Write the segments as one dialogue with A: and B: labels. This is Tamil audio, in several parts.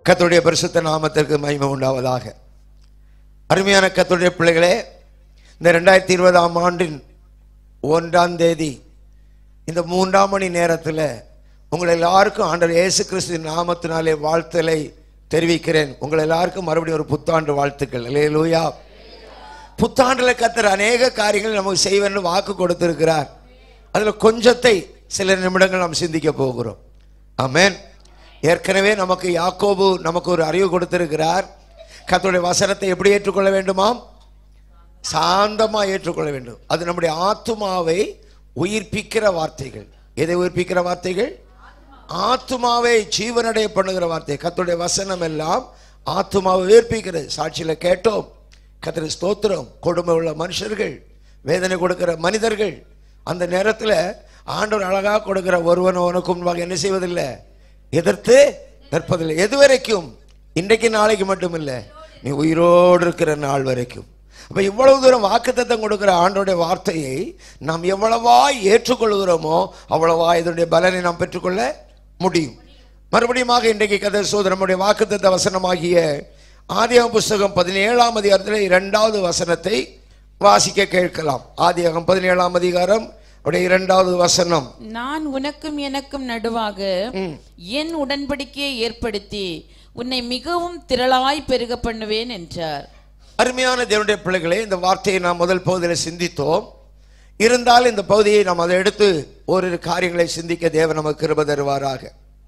A: கர்த்தருடைய பரிசுத்த நாமத்திற்கு மகிமை உண்டாவதாக அருமையான கர்த்தருடைய பிள்ளைகளே இந்த ரெண்டாயிரத்தி இருபதாம் ஆண்டின் ஒன்றாம் தேதி இந்த மூன்றாம் மணி நேரத்தில் உங்கள் எல்லாருக்கும் ஆண்டவர் இயேசு கிறிஸ்து நாமத்தினாலே வாழ்த்தலை தெரிவிக்கிறேன் உங்கள் எல்லாருக்கும் மறுபடியும் ஒரு புத்தாண்டு வாழ்த்துக்கள் அல்லேலூயா புத்தாண்டுல கத்தர் அநேக காரியங்கள் நமக்கு செய்வேன்னு வாக்கு கொடுத்திருக்கிறார் அதுல கொஞ்சத்தை சில நிமிடங்கள் நாம் சிந்திக்க போகிறோம் ஆமென் ஏற்கனவே நமக்கு யாக்கோபு நமக்கு ஒரு அறிவு கொடுத்திருக்கிறார் கர்த்தருடைய வசனத்தை எப்படி ஏற்றுக்கொள்ள வேண்டுமாம் சாந்தமா ஏற்றுக்கொள்ள வேண்டும் அது நம்முடைய ஆத்துமாவை உயிர்ப்பிக்கிற வார்த்தைகள் எதை உயிர்ப்பிக்கிற வார்த்தைகள் ஆத்துமாவை ஜீவனடைய பண்ணுகிற வார்த்தை கர்த்தருடைய வசனம் எல்லாம் ஆத்துமாவை உயிர்ப்பிக்கிறது சாட்சியில கேட்டோம் கர்த்தர் ஸ்தோத்திரம் கொடுமை உள்ள மனுஷர்கள் வேதனை கொடுக்கிற மனிதர்கள் அந்த நேரத்தில் ஆண்டவர் அழகாக கொடுக்கிற ஒருவன் உனக்கு முன்பாக என்ன செய்வதில்லை எதிர்த்து நிற்பதில்லை எது வரைக்கும் இன்றைக்கு நாளைக்கு மட்டும் இல்லை நீ உயிரோடு இருக்கிற நாள் வரைக்கும் அப்ப இவ்வளவு தூரம் வாக்குத்தத்தம் கொடுக்கிற ஆண்டோடைய வார்த்தையை நாம் எவ்வளவா ஏற்றுக்கொள்கிறோமோ அவ்வளவா இதனுடைய பலனை நாம் பெற்றுக்கொள்ள முடியும் மறுபடியுமாக இன்றைக்கு கதை சோதர நம்முடைய வாக்குத்தத்த வசனமாகிய ஆதியாகம் புஸ்தகம் பதினேழாம் அதிகாரத்தில் இரண்டாவது வசனத்தை வாசிக்க கேட்கலாம் ஆதியாகம் பதினேழாம் அதிகாரம் உடைய இரண்டாவது வசனம்
B: நான் உனக்கும் எனக்கும் நடுவாக என் உடன்படிக்கையை ஏற்படுத்தி உன்னை மிகவும் திரளாய் பெருக பண்ணுவேன் என்றார்
A: அருமையான தேவனுடைய பிள்ளைகளே இந்த வார்த்தையை நாம் முதல் பகுதியில் சிந்தித்தோம் இருந்தால் இந்த பகுதியை நாம் அதை எடுத்து ஓரிரு காரியங்களை சிந்திக்க தேவன் நமக்கு கிருப தருவாராக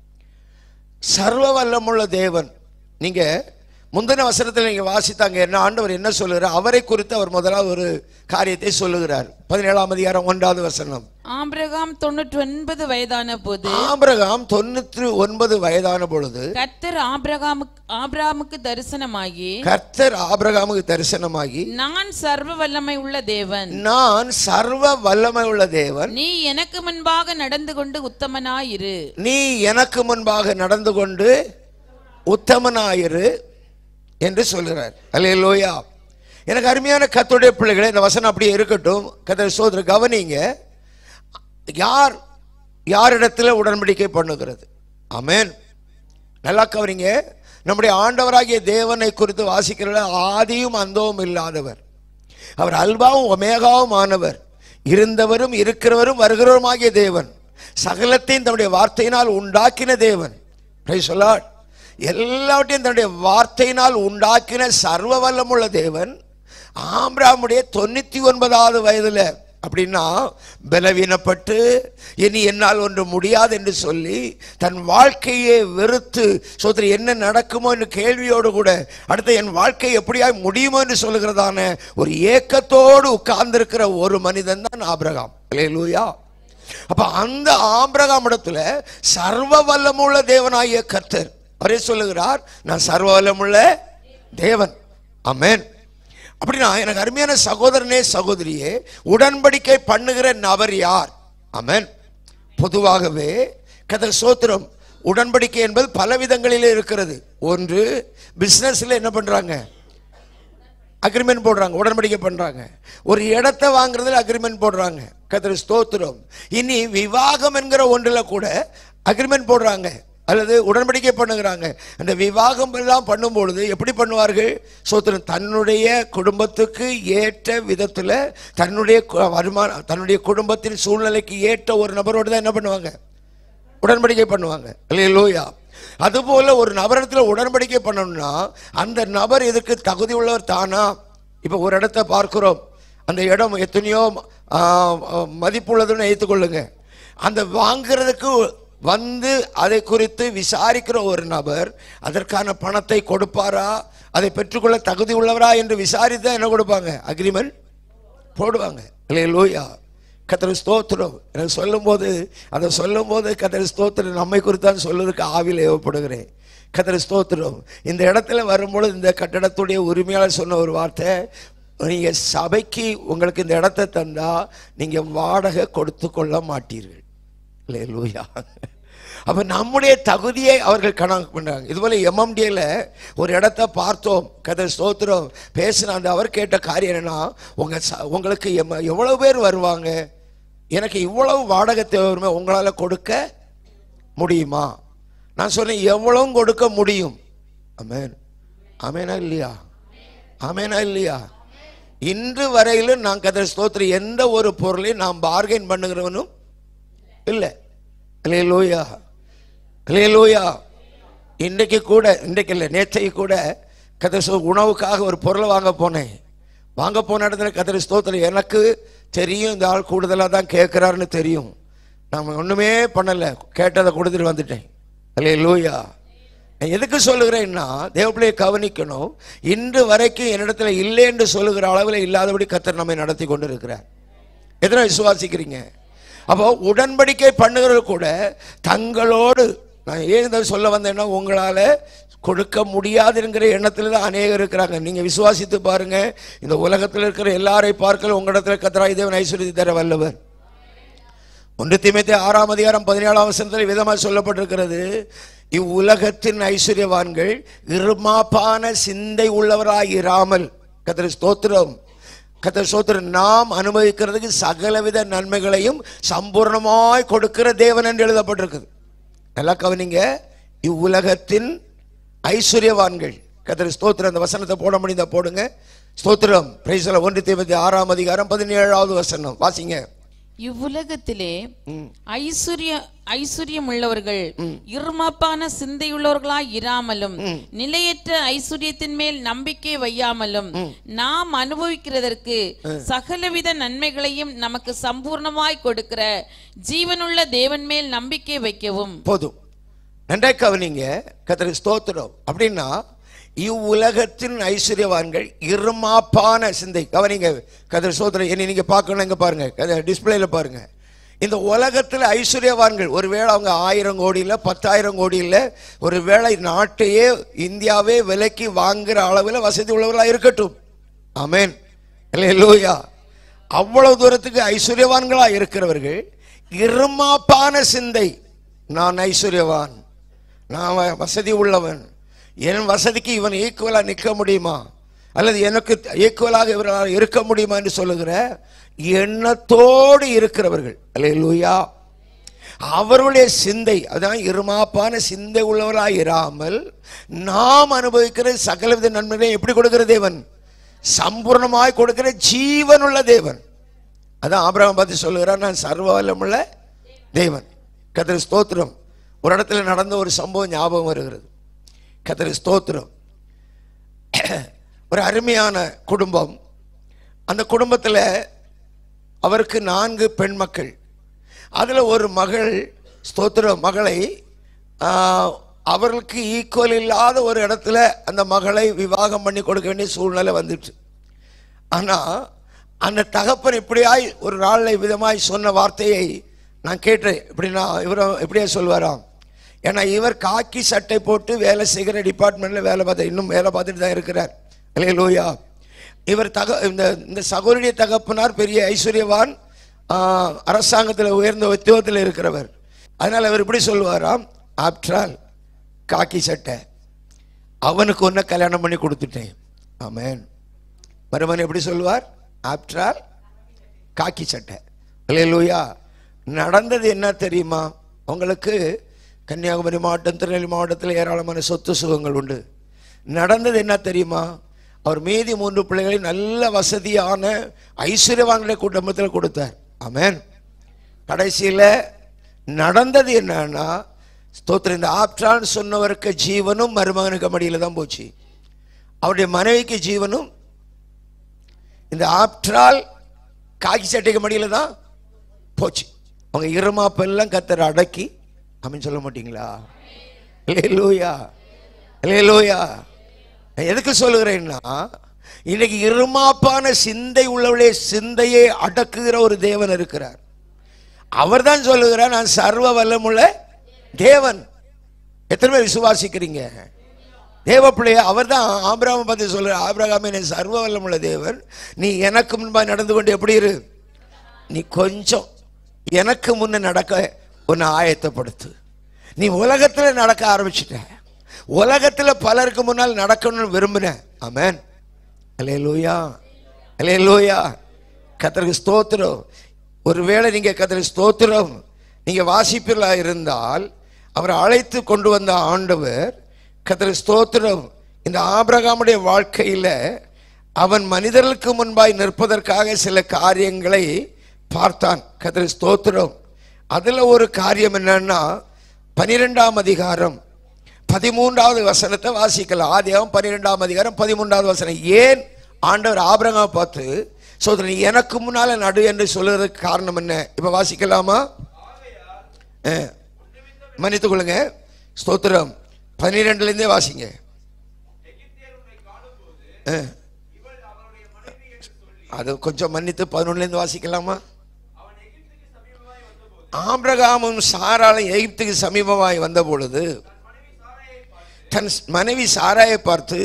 A: சர்வ வல்லமுள்ள தேவன் நீங்க முந்தின வசனத்தில் நீங்க வாசித்தாங்க என்ன ஆண்டவர் என்ன சொல்லுகிறார் அவரை குறித்து அவர் முதலாவது ஒரு காரியத்தை சொல்லுகிறார் பதினேழாம் அதிகாரம் ஒன்றாவது வசனம்
B: ஆபிரகாம் தொண்ணூற்றி ஒன்பது வயதான போது
A: ஆபிரகாம் தொண்ணூற்றி ஒன்பது வயதான பொழுது
B: கர்த்தர் ஆபிரகாமுக்கு ஆபிரகாமுக்கு தரிசனமாகி
A: கர்த்தர் ஆபிரகாமுக்கு தரிசனமாகி
B: நான் சர்வ வல்லமை உள்ள தேவன்
A: நான் சர்வ வல்லமை உள்ள தேவன்
B: நீ எனக்கு முன்பாக நடந்து கொண்டு உத்தமனாயிரு
A: நீ எனக்கு முன்பாக நடந்து கொண்டு உத்தமனாயிரு என்று சொல்கிறார் அல்லேலூயா எனக்கு அருமையான கத்துடைய பிள்ளைகளே இந்த வசனம் அப்படியே இருக்கட்டும் கதை சோதர கவனிங்க யார் யாரிடத்தில் உடன்படிக்கை பண்ணுகிறது ஆமென் நல்லா கவனிங்க நம்முடைய ஆண்டவராகிய தேவனை குறித்து வாசிக்கிற ஆதியும் அந்தவும் இல்லாதவர் அவர் அல்பாவும் ஒமேகாவும் ஆனவர் இருந்தவரும் இருக்கிறவரும் வருகிறவருமாகிய தேவன் சகலத்தையும் தன்னுடைய வார்த்தையினால் உண்டாக்கின தேவன் Praise the Lord. எல்லாவற்றையும் தன்னுடைய வார்த்தையினால் உண்டாக்கின சர்வ வல்லமுள்ள தேவன் ஆம்பிராமுடைய தொண்ணூத்தி ஒன்பதாவது வயதுல அப்படின்னா பலவீனப்பட்டு இனி என்னால் ஒன்று முடியாது என்று சொல்லி தன் வாழ்க்கையை வெறுத்து சோதரி என்ன நடக்குமோ என்று கேள்வியோடு கூட அடுத்து என் வாழ்க்கை எப்படியாய் முடியுமோ என்று சொல்லுகிறதான ஒரு ஏக்கத்தோடு உட்கார்ந்திருக்கிற ஒரு மனிதன் தான் ஆபிரகாம் அல்லேலூயா அப்ப அந்த ஆபிரகாம் இடத்துல சர்வ வல்லமுள்ள தேவனாகிய கர்த்தர் அவரே சொல்லுகிறார் நான் சர்வ வல்லமுள்ள தேவன் ஆமென் அப்படின்னா எனக்கு அருமையான சகோதரனே சகோதரியே உடன்படிக்கை பண்ணுகிற நபர் யார் ஆமென் பொதுவாகவே கதை சோத்திரம் உடன்படிக்கை என்பது பல விதங்களிலே இருக்கிறது ஒன்று பிசினஸ்ல என்ன பண்றாங்க அக்ரிமெண்ட் போடுறாங்க உடன்படிக்கை பண்றாங்க ஒரு இடத்தை வாங்குறதுல அக்ரிமெண்ட் போடுறாங்க கத்திர ஸ்தோத்திரம் இனி விவாகம் என்கிற ஒன்றுல கூட அக்ரிமெண்ட் போடுறாங்க அல்லது உடன்படிக்கை பண்ணுகிறாங்க அந்த விவாகம் எல்லாம் பண்ணும்பொழுது எப்படி பண்ணுவார்கள் சோத்திரம் தன்னுடைய குடும்பத்துக்கு ஏற்ற விதத்தில் தன்னுடைய கு- வருமானம் தன்னுடைய குடும்பத்தின் சூழ்நிலைக்கு ஏற்ற ஒரு நபரோடு தான் என்ன பண்ணுவாங்க உடன்படிக்கை பண்ணுவாங்க இல்லையா அதுபோல ஒரு நபரிடத்துல உடன்படிக்கை பண்ணணும்னா அந்த நபர் இதுக்கு தகுதி உள்ளவர் தானா இப்போ ஒரு இடத்தை பார்க்கிறோம் அந்த இடம் எத்தனையோ ஆ, ஆ, மதிப்புள்ளதுன்னு ஏற்றுக்கொள்ளுங்க அந்த வாங்குறதுக்கு வந்து அதை குறித்து விசாரிக்கிற ஒரு நபர் அதற்கான பணத்தை கொடுப்பாரா அதை பெற்றுக்கொள்ள தகுதி உள்ளவரா என்று விசாரித்து தான் என்ன கொடுப்பாங்க அக்ரிமெண்ட் போடுவாங்க இல்லையா கத்திர ஸ்தோத்திரம் எனக்கு சொல்லும்போது அதை சொல்லும்போது கத்திர ஸ்தோத்திரம் நம்மை குறித்தான் சொல்வதற்கு ஆவியில் ஏவப்படுகிறேன் கத்திர ஸ்தோத்திரம் இந்த இடத்துல வரும்பொழுது இந்த கட்டடத்துடைய உரிமையாளர் சொன்ன ஒரு வார்த்தை நீங்கள் சபைக்கு உங்களுக்கு இந்த இடத்தை தந்தா நீங்கள் வாடகை கொடுத்து கொள்ள மாட்டீர்கள் இல்லையா அப்ப நம்முடைய தகுதியை அவர்கள் கணக்கு பண்றாங்க இதுபோல எம்எம்டியில் ஒரு இடத்த பார்த்தோம் கதை ஸ்தோத்திரம் பேசின அந்த அவர் கேட்ட காரியம் என்னன்னா உங்க ச- உங்களுக்கு எம்ம- எவ்வளவு பேர் வருவாங்க எனக்கு இவ்வளவு வாடகை தேவை வருமே உங்களால கொடுக்க முடியுமா நான் சொன்னேன் எவ்வளவும் கொடுக்க முடியும் அமேன் ஆமேனா இல்லையா ஆமேனா இல்லையா இன்று வரையிலும் நான் கதை ஸ்தோத்திரம் எந்த ஒரு பொருளையும் நான் பார்கெயின் பண்ணுகிறவனும் இல்லை இல்லையே லோயா இல்லையே லோயா இன்றைக்கு கூட இன்றைக்கு இல்லை நேற்றைக்கு கூட கதை உணவுக்காக ஒரு பொருளை வாங்க போனேன் வாங்க போன இடத்துல கத்திரி ஸ்தோத்திரம் எனக்கு தெரியும் இந்த ஆள் கூடுதலாக தான் கேட்குறாருன்னு தெரியும் நான் ஒன்றுமே பண்ணலை கேட்டதை கொடுத்துட்டு வந்துட்டேன் அல்லே லூயா நான் எதுக்கு சொல்லுகிறேன்னா தேவப்பிள்ளையை கவனிக்கணும் இன்று வரைக்கும் என்னிடத்துல இல்லை என்று சொல்லுகிற அளவில் இல்லாதபடி கத்தர் நம்மை நடத்தி கொண்டு இருக்கிறார் எத்தனை விசுவாசிக்கிறீங்க அப்போ உடன்படிக்கை பண்ணுகிறது கூட தங்களோடு நான் ஏன் இதை சொல்ல வந்தேன்னா உங்களால் கொடுக்க முடியாதுங்கிற எண்ணத்தில் தான் அநேகர் இருக்கிறாங்க நீங்கள் விசுவாசித்து பாருங்க இந்த உலகத்தில் இருக்கிற எல்லாரை பார்க்கல உங்களிடத்துல கத்தராய் தேவன் ஐஸ்வர்யத்தை தர வல்லவர் ஒன்று தீமைத்தை ஆறாம் அதிகாரம் பதினேழாம் வசனத்தில் விதமாக சொல்லப்பட்டிருக்கிறது இவ்வுலகத்தின் ஐஸ்வர்யவான்கள் இருமாப்பான சிந்தை உள்ளவராய் இராமல் கத்திர ஸ்தோத்திரம் கத்திர ஸ்தோத்திரம் நாம் அனுபவிக்கிறதுக்கு சகலவித நன்மைகளையும் சம்பூர்ணமாய் கொடுக்கிற தேவன் என்று எழுதப்பட்டிருக்குது நல்லா கவனிங்க இவ்வுலகத்தின் ஐஸ்வர்யவான்கள் கத்திர ஸ்தோத்திரம் அந்த வசனத்தை போட முடிந்தா போடுங்க ஸ்தோத்திரம் பிரைசல ஒன்று தீபத்தி ஆறாம் அதிகாரம் பதினேழாவது வசனம் வாசிங்க
B: இவ்வுலகத்திலே ஐஸ்வர்ய ஐஸ்வர்யம் உள்ளவர்கள் இருமாப்பான சிந்தையுள்ளவர்களாய் இராமலும் நிலையற்ற ஐஸ்வர்யத்தின் மேல் நம்பிக்கை வையாமலும் நாம் அனுபவிக்கிறதற்கு சகலவித நன்மைகளையும் நமக்கு சம்பூர்ணமாய் கொடுக்கிற ஜீவனுள்ள தேவன் மேல் நம்பிக்கை வைக்கவும்
A: போதும் நன்றாய் கவனிங்க கத்திர ஸ்தோத்திரம் அப்படின்னா இவ்வுலகத்தின் ஐஸ்வர்யவான்கள் இருமாப்பான சிந்தை கவனிங்க கதிர சோதரம் என்னை நீங்க பார்க்கணும் இங்க பாருங்க டிஸ்பிளேல பாருங்க இந்த உலகத்தில் ஐஸ்வர்யவான்கள் ஒருவேளை அவங்க ஆயிரம் கோடியில் பத்தாயிரம் கோடியில் ஒருவேளை நாட்டையே இந்தியாவே விலைக்கு வாங்குற அளவில் வசதி உள்ளவர்களாக இருக்கட்டும் ஆமென் இல்லை லூயா அவ்வளவு தூரத்துக்கு ஐஸ்வர்யவான்களாக இருக்கிறவர்கள் இருமாப்பான சிந்தை நான் ஐஸ்வர்யவான் நான் வ- வசதி உள்ளவன் என் வசதிக்கு இவன் ஈக்குவலாக நிற்க முடியுமா அல்லது எனக்கு ஈக்குவலாக இவரால் இருக்க முடியுமா என்று சொல்லுகிற எண்ணத்தோடு இருக்கிறவர்கள் அல்லேலூயா அவர்களுடைய சிந்தை அதான் இருமாப்பான சிந்தை உள்ளவர்களாக இராமல் நாம் அனுபவிக்கிற சகலவித நன்மைகளை எப்படி கொடுக்கிற தேவன் சம்பூர்ணமாய் கொடுக்கிற ஜீவனுள்ள தேவன் அதான் ஆபிரகாம் பார்த்து சொல்லுகிறார் நான் சர்வ வல்லமுள்ள தேவன் கத்திர ஸ்தோத்திரம் ஒரு இடத்துல நடந்த ஒரு சம்பவம் ஞாபகம் வருகிறது கத்திர ஸ்தோத்திரம் ஒரு அருமையான குடும்பம் அந்த குடும்பத்தில் அவருக்கு நான்கு பெண் மக்கள் அதில் ஒரு மகள் ஸ்தோத்திர மகளை ஆஹ், அவர்களுக்கு ஈக்குவல் இல்லாத ஒரு இடத்துல அந்த மகளை விவாகம் பண்ணி கொடுக்க வேண்டிய சூழ்நிலை வந்துட்டு ஆனால் அந்த தகப்பன் இப்படியாய் ஒரு நாளில் விதமாய் சொன்ன வார்த்தையை நான் கேட்டேன் இப்படின்னா இவர் இப்படியே சொல்வாராம் ஏன்னா இவர் காக்கி சட்டை போட்டு வேலை செய்கிற டிபார்ட்மெண்ட்டில் வேலை பார்த்து இன்னும் வேலை பார்த்துட்டு தான் இருக்கிறார் இல்லையா லோயா இவர் தக இந்த இந்த சகோதரிய தகப்பனார் பெரிய ஐஸ்வர்யவான் அரசாங்கத்தில் உயர்ந்த உத்தியோகத்தில் இருக்கிறவர் அதனால் அவர் இப்படி சொல்லுவாராம் ஆப்டரால் காக்கி சட்டை அவனுக்கு ஒன்று கல்யாணம் பண்ணி கொடுத்துட்டேன் ஆமென் மருமன் எப்படி சொல்லுவார் ஆப்டரால் காக்கி சட்டை இல்லையா நடந்தது என்ன தெரியுமா உங்களுக்கு கன்னியாகுமரி மாவட்டம் திருநெல்வேலி மாவட்டத்தில் ஏராளமான சொத்து சுகங்கள் உண்டு நடந்தது என்ன தெரியுமா அவர் மீதி மூன்று பிள்ளைகளை நல்ல வசதியான ஐஸ்வர்யவான்களை குடும்பத்தில் கொடுத்தார் ஆமென் கடைசியில் நடந்தது என்னன்னா ஸ்தோத்திரம் இந்த ஆப்டான்னு சொன்னவருக்கு ஜீவனும் மருமகனுக்கு மடியில் தான் போச்சு அவருடைய மனைவிக்கு ஜீவனும் இந்த ஆப்டரால் காக்கி சட்டைக்கு மடியில் தான் போச்சு அவங்க இருமாப்பெல்லாம் கத்தரை அடக்கி அப்படின்னு சொல்ல மாட்டீங்களா லூயா லூயா எதுக்கு சொல்லுகிறேன்னா இன்னைக்கு இருமாப்பான சிந்தை உள்ளவளே சிந்தையை அடக்குகிற ஒரு தேவன் இருக்கிறார் அவர் தான் சொல்லுகிறார் நான் சர்வ வல்லமுள்ள தேவன் எத்தனை பேர் விசுவாசிக்கிறீங்க தேவ பிள்ளைய அவர் தான் ஆபிரகாமை பார்த்து சொல்கிறார் ஆபிரகாமே நீ சர்வ வல்லமுள்ள தேவன் நீ எனக்கு முன்பாக நடந்து கொண்டு எப்படி இரு நீ கொஞ்சம் எனக்கு முன்ன நடக்க உன்னை ஆயத்தப்படுத்து நீ உலகத்தில் நடக்க ஆரம்பிச்சிட்ட உலகத்தில் பலருக்கு முன்னால் நடக்கணும்னு விரும்பின ஆமென் அலே லூயா அலே லூயா கத்தருக்கு ஸ்தோத்திரம் ஒருவேளை நீங்க கத்தருக்கு ஸ்தோத்திரம் நீங்க வாசிப்பிலா இருந்தால் அவரை அழைத்து கொண்டு வந்த ஆண்டவர் கத்தருக்கு ஸ்தோத்திரம் இந்த ஆபிரகாமுடைய வாழ்க்கையில அவன் மனிதர்களுக்கு முன்பாய் நிற்பதற்காக சில காரியங்களை பார்த்தான் கதிர ஸ்தோத்திரம் அதுல ஒரு காரியம் என்னன்னா பனிரெண்டாம் அதிகாரம் பதிமூன்றாவது வசனத்தை வாசிக்கலாம் ஆதியாகம் பன்னிரெண்டாம் அதிகாரம் பதிமூன்றாவது வசனம் ஏன் ஆண்டவர் ஆபிரகாம் பார்த்து சோதரன் எனக்கு முன்னால நடு என்று சொல்லுறதுக்கு காரணம் என்ன இப்ப வாசிக்கலாமா ஆ. மன்னித்துக் கொள்ளுங்க ஸ்தோத்திரம் பன்னிரெண்டுல இருந்தே வாசிங்க ஆ. அது கொஞ்சம் மன்னித்து பதினொன்னுல இருந்து வாசிக்கலாமா ஆபிரகாமும் சாராலும் எகிப்துக்கு சமீபமாய் வந்த பொழுது தன் மனைவி சாராயை பார்த்து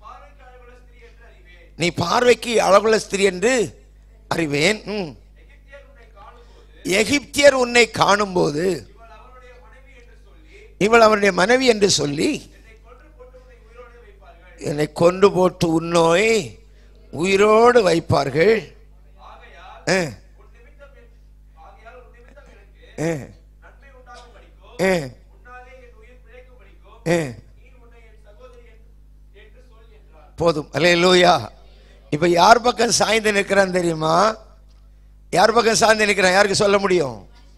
A: நீ பார்வைக்கு அழகுள்ள ஸ்திரீ என்று அறிவேன் ம். எகிப்தியர் உன்னை காணும்போது இவள் அவனுடைய மனைவி என்று சொல்லி என்னை கொண்டு போட்டு உன்னோய் உயிரோடு வைப்பார்கள் ஆ. ஆ. ஆ. ஆ. போதும் அல்லேலூயா இப்ப யார் பக்கம் சாய்ந்து நிற்கிறான் தெரியுமா யார் பக்கம் சாய்ந்து நிற்கிறான் யாருக்கு சொல்ல முடியும்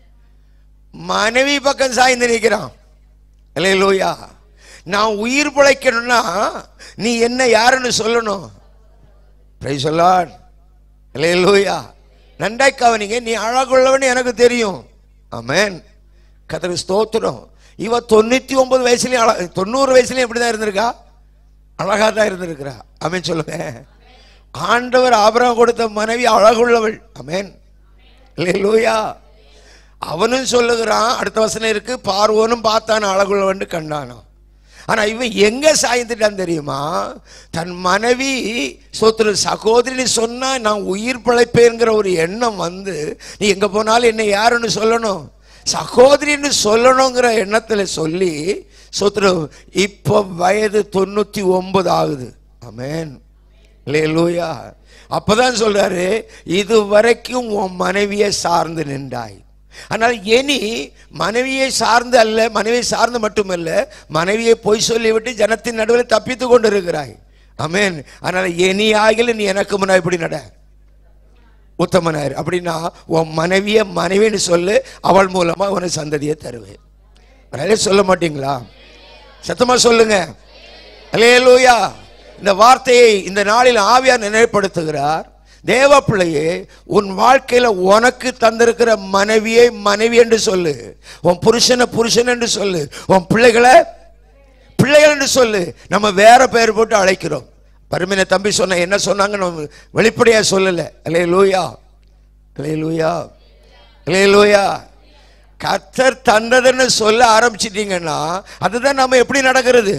A: மனைவி பக்கம் சாய்ந்து நிற்கிறான் அல்லேலூயா நான் உயிர் பிழைக்கணும்னா நீ என்ன யாருன்னு சொல்லணும் பிரைஸ் சொல்லான் அல்லேலூயா நன்றாய் கவனிங்க நீ அழகுள்ளவன் எனக்கு தெரியும் ஆமென் கதவு ஸ்தோத்திரம் இவ தொண்ணூத்தி ஒன்பது வயசுலயும் அழ தொண்ணூறு வயசுலயும் எப்படிதான் இருந்திருக்கா அழகா தான் இருந்திருக்கிறா அமேன் சொல்லுங்க ஆண்டவர் ஆபரம் கொடுத்த மனைவி அழகுள்ளவள் அமேன் லூயா அவனும் சொல்லுகிறான் அடுத்த வசனம் இருக்கு பார்வோனும் பார்த்தான் அழகுள்ளவன் கண்டானாம் ஆனா இவன் எங்க சாய்ந்துட்டான் தெரியுமா தன் மனைவி சொத்துரு சகோதரின்னு சொன்னா நான் உயிர் பிழைப்பேங்கிற ஒரு எண்ணம் வந்து நீ எங்க போனாலும் என்ன யாருன்னு சொல்லணும் சகோதரின்னு சொல்லணுங்கிற எண்ணத்துல சொல்லி சொத்துரு இப்போ வயது தொண்ணூத்தி ஒன்பது ஆகுது ஆமென் லூயா அப்பதான் சொல்றாரு இது வரைக்கும் உன் மனைவியை சார்ந்து நின்றாய் ஆனால் இனி மனைவியை சார்ந்து அல்ல மனைவியை சார்ந்து மட்டுமல்ல மனைவியை பொய் சொல்லிவிட்டு ஜனத்தின் நடுவில் தப்பித்து கொண்டு இருக்கிறாய் அமேன் அதனால இனி ஆகில நீ எனக்கு முன்னா இப்படி நட உத்தமனார் அப்படின்னா உன் மனைவிய மனைவின்னு சொல்லு அவள் மூலமா உனக்கு சந்ததியை தருவேன் அதனால சொல்ல மாட்டீங்களா சத்தமா சொல்லுங்க அல்லேலூயா இந்த வார்த்தையை இந்த நாளில் ஆவியார் நினைப்படுத்துகிறார் தேவ பிள்ளையே உன் வாழ்க்கையில உனக்கு தந்திருக்கிற மனைவியை மனைவி என்று சொல்லு உன் புருஷனை புருஷன் என்று சொல்லு உன் பிள்ளைகளை பிள்ளைகள் என்று சொல்லு நம்ம வேற பெயர் போட்டு அழைக்கிறோம் பருமின தம்பி சொன்ன என்ன சொன்னாங்க நம்ம வெளிப்படையா சொல்லல அலே லூயா அலே லூயா அலே லூயா கத்தர் தந்ததுன்னு சொல்ல ஆரம்பிச்சிட்டீங்கன்னா அதுதான் நம்ம எப்படி நடக்கிறது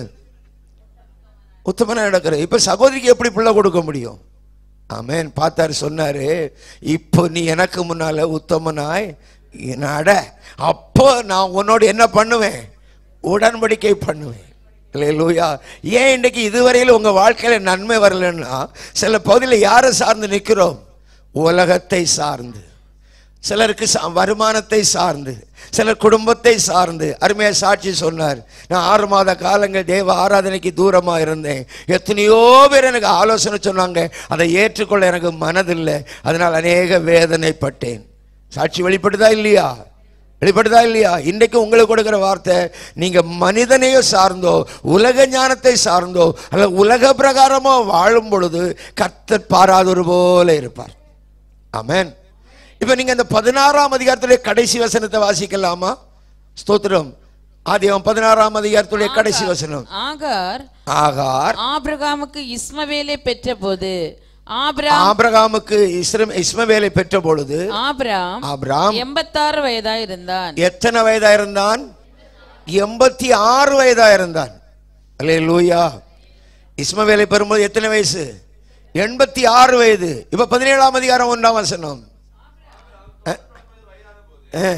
A: உத்தமனா நடக்கிறது இப்ப சகோதரிக்கு எப்படி பிள்ளை கொடுக்க முடியும் ஆமென் பார்த்தாரு சொன்னாரு இப்போ நீ எனக்கு முன்னால உத்தமனாய் நட அப்போ நான் உன்னோட என்ன பண்ணுவேன் உடன்படிக்கை பண்ணுவேன் லூயா ஏன் இன்னைக்கு இதுவரையில் உங்க வாழ்க்கையில நன்மை வரலன்னா சில பகுதியில் யாரை சார்ந்து நிற்கிறோம் உலகத்தை சார்ந்து சிலருக்கு சா- வருமானத்தை சார்ந்து சிலர் குடும்பத்தை சார்ந்து அருமையா சாட்சி சொன்னார் நான் ஆறு மாத காலங்கள் தேவ ஆராதனைக்கு தூரமா இருந்தேன் எத்தனையோ பேர் எனக்கு ஆலோசனை சொன்னாங்க அதை ஏற்றுக்கொள்ள எனக்கு மனதில்லை அதனால் அநேக வேதனைப்பட்டேன் சாட்சி வெளிப்படுதா இல்லையா வெளிப்படுதா இல்லையா இன்றைக்கு உங்களுக்கு கொடுக்கிற வார்த்தை நீங்க மனிதனையோ சார்ந்தோ உலக ஞானத்தை சார்ந்தோ அல்ல உலக பிரகாரமோ வாழும் பொழுது கர்த்தர் பாராதொரு போல இருப்பார் ஆமென் இப்ப நீங்க இந்த பதினாறாம் அதிகாரத்துடைய கடைசி வசனத்தை வாசிக்கலாமா ஸ்தோத்திரம் ஆதியம் பதினாறாம் அதிகாரத்துடைய கடைசி வசனம்
B: ஆகார்
A: ஆகார்
B: ஆபிரகாமுக்கு இஸ்மவேலை பெற்றபோது ஆபிராம்
A: ஆபிரகாமுக்கு இஸ்ரம் இஸ்மவேலை பெற்ற பொழுது
B: ஆபிராம்
A: ஆபிராம்
B: எண்பத்தாறு வயதா இருந்தான்
A: எத்தனை வயதா இருந்தான் எண்பத்தி ஆறு வயதா இருந்தான் அல்லே லூயா இஸ்மவேலை பெறும்போது எத்தனை வயசு எண்பத்தி ஆறு வயது இப்ப பதினேழாம் அதிகாரம் ஒன்றாம் வசனம் அஹ். அஹ்.